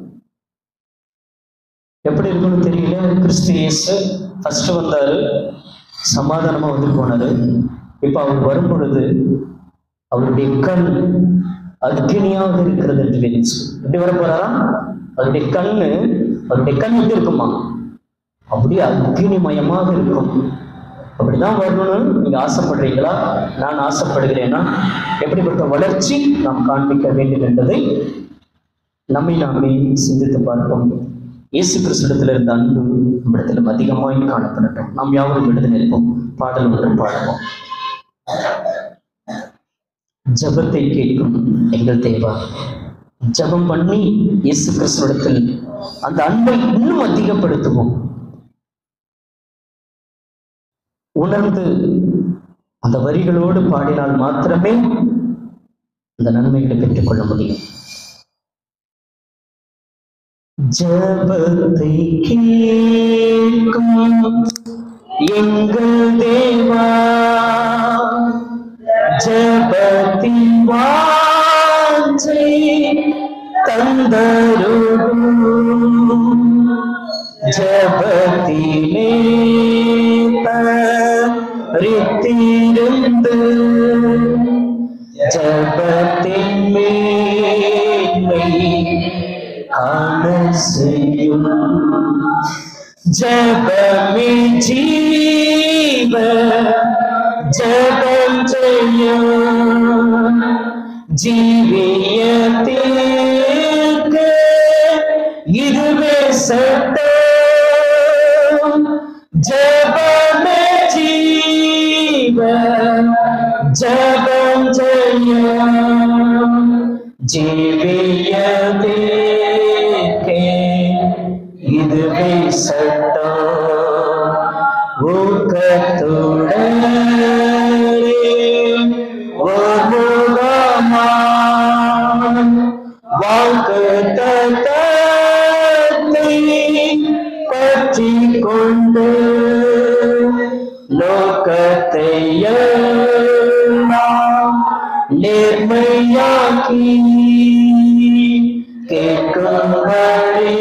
எப்படி இருக்கும்னு தெரியல கிறிஸ்து இயேசு ஃபர்ஸ்ட் வந்தாரு சமாதானமா வந்து போனாரு இப்ப அவர் வரும் பொழுது அவருடைய கண் அக்னியாக இருக்கிறது என்று வேதம் சொல்லுது. எப்படி வர போறாரா அவருடைய கண்ணு அவருடைய கண் எப்படி இருக்குமா அப்படியே அக்னிமயமாக இருக்கும் அப்படிதான் வரணும்னு நீங்க ஆசைப்படுறீங்களா நான் ஆசைப்படுகிறேன்னா எப்படிப்பட்ட வளர்ச்சி நாம் காண்பிக்க வேண்டும் என்பதை நம்மை நாமே சிந்தித்து பார்ப்போம் இயேசு கிறிஸ்துவிடத்தில் இருந்த அன்பு நம்மிடத்திலும் அதிகமாய் காணப்படட்டும் நாம் யாவரும் எழுத நிற்போம் பாடல் ஒன்று பாடுவோம் ஜெபத்தை கேட்கும் எங்கள் தேவா ஜெபம் பண்ணி இயேசு கிறிஸ்துவிடத்தில் அந்த அன்பை இன்னும் அதிகப்படுத்துவோம் உணர்ந்து அந்த வரிகளோடு பாடினால் மாத்திரமே அந்த நன்மைகளை பெற்றுக்கொள்ள முடியும் ஜபத்தை கேட்கும் எங்கள் தேவா ஜபத்தின் வாஞ்சை தந்தருடும் ஜபத்திலே தரித்திருந்து ஜபத்தின் மேன்மை காண செய்யும் ஜபமே ஜீவ ஜபம் செய்யும் ஜீவியத்திற்கு இதுவே சட்டம் ஜபமே ஜீவன் ஜபம் ஜெயம் ஜீவியதேக்கே இதுவே சட்டம் ஊக்கத்துடன் ஒருமுகமா வாக்கு தத்தத்தை பற்றி கொண்டு லோகத்தை எல்லாம் நேர்மையாக்கி கேட்கும்படி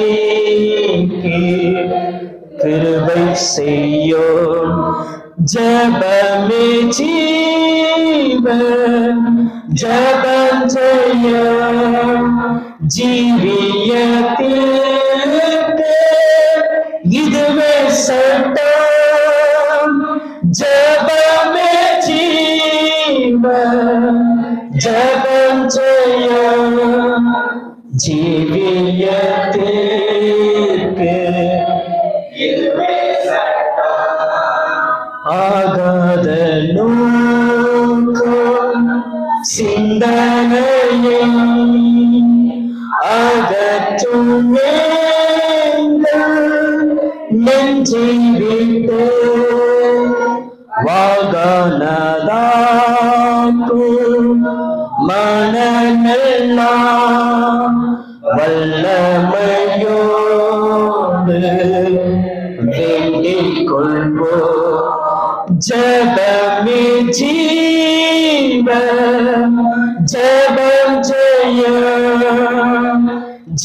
கிருபை செய்யோம் ஜபமே ஜீவன் ஜபம் ஜெயம் ஜீவியத்திற்கு இதுவே சட்டம் ஜபமே ஜீவன் ஜபம் ஜெயம் ஜீவியத்திற்கு இதுவே சட்டம் ஆகாத நோக்கம் சிந்தனையை அகற்றும் எங்கள் நெஞ்சை விட்டு வாகனதாக்கும் மனமெல்லாம் வல்லமையோடு வேண்டிக் கொள்வோ ஜபமே ஜீவ ஜபம் ஜெயம்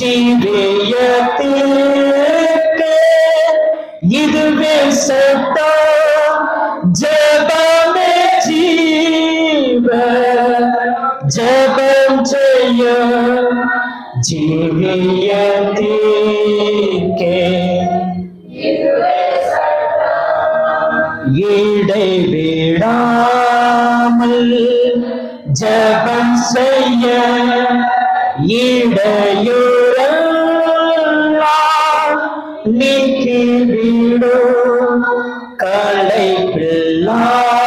ஜீவியத்திற்கு இதுவே சட்டம் ஜபமே ஜீவ ஜபம் ஜெயம் ஜீவியத்திற்கே இடைவிடாமல் ஜபம் செய்ய இடையூறெல்லாம் நீக்கிவிடும் களைப்பில்லாமல்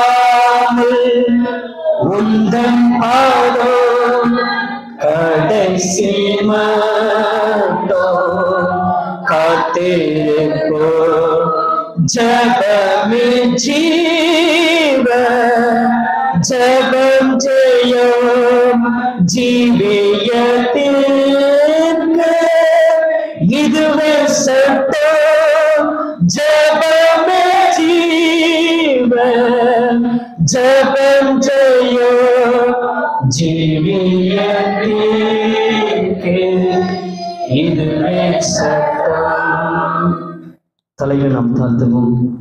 உந்தன் பாதம் கடைசி மட்டும் காத்திருப்போ ஜபமே ஜீவ ஜபம் ஜெயம் ஜீவியத்திற்கு இதுவே சட்டம் ஜபமே ஜீவ ஜபம் ஜெயம் ஜீவியத்திற்கு இதுவே சட்டம் தலையை நாம் தாழ்த்துவோம்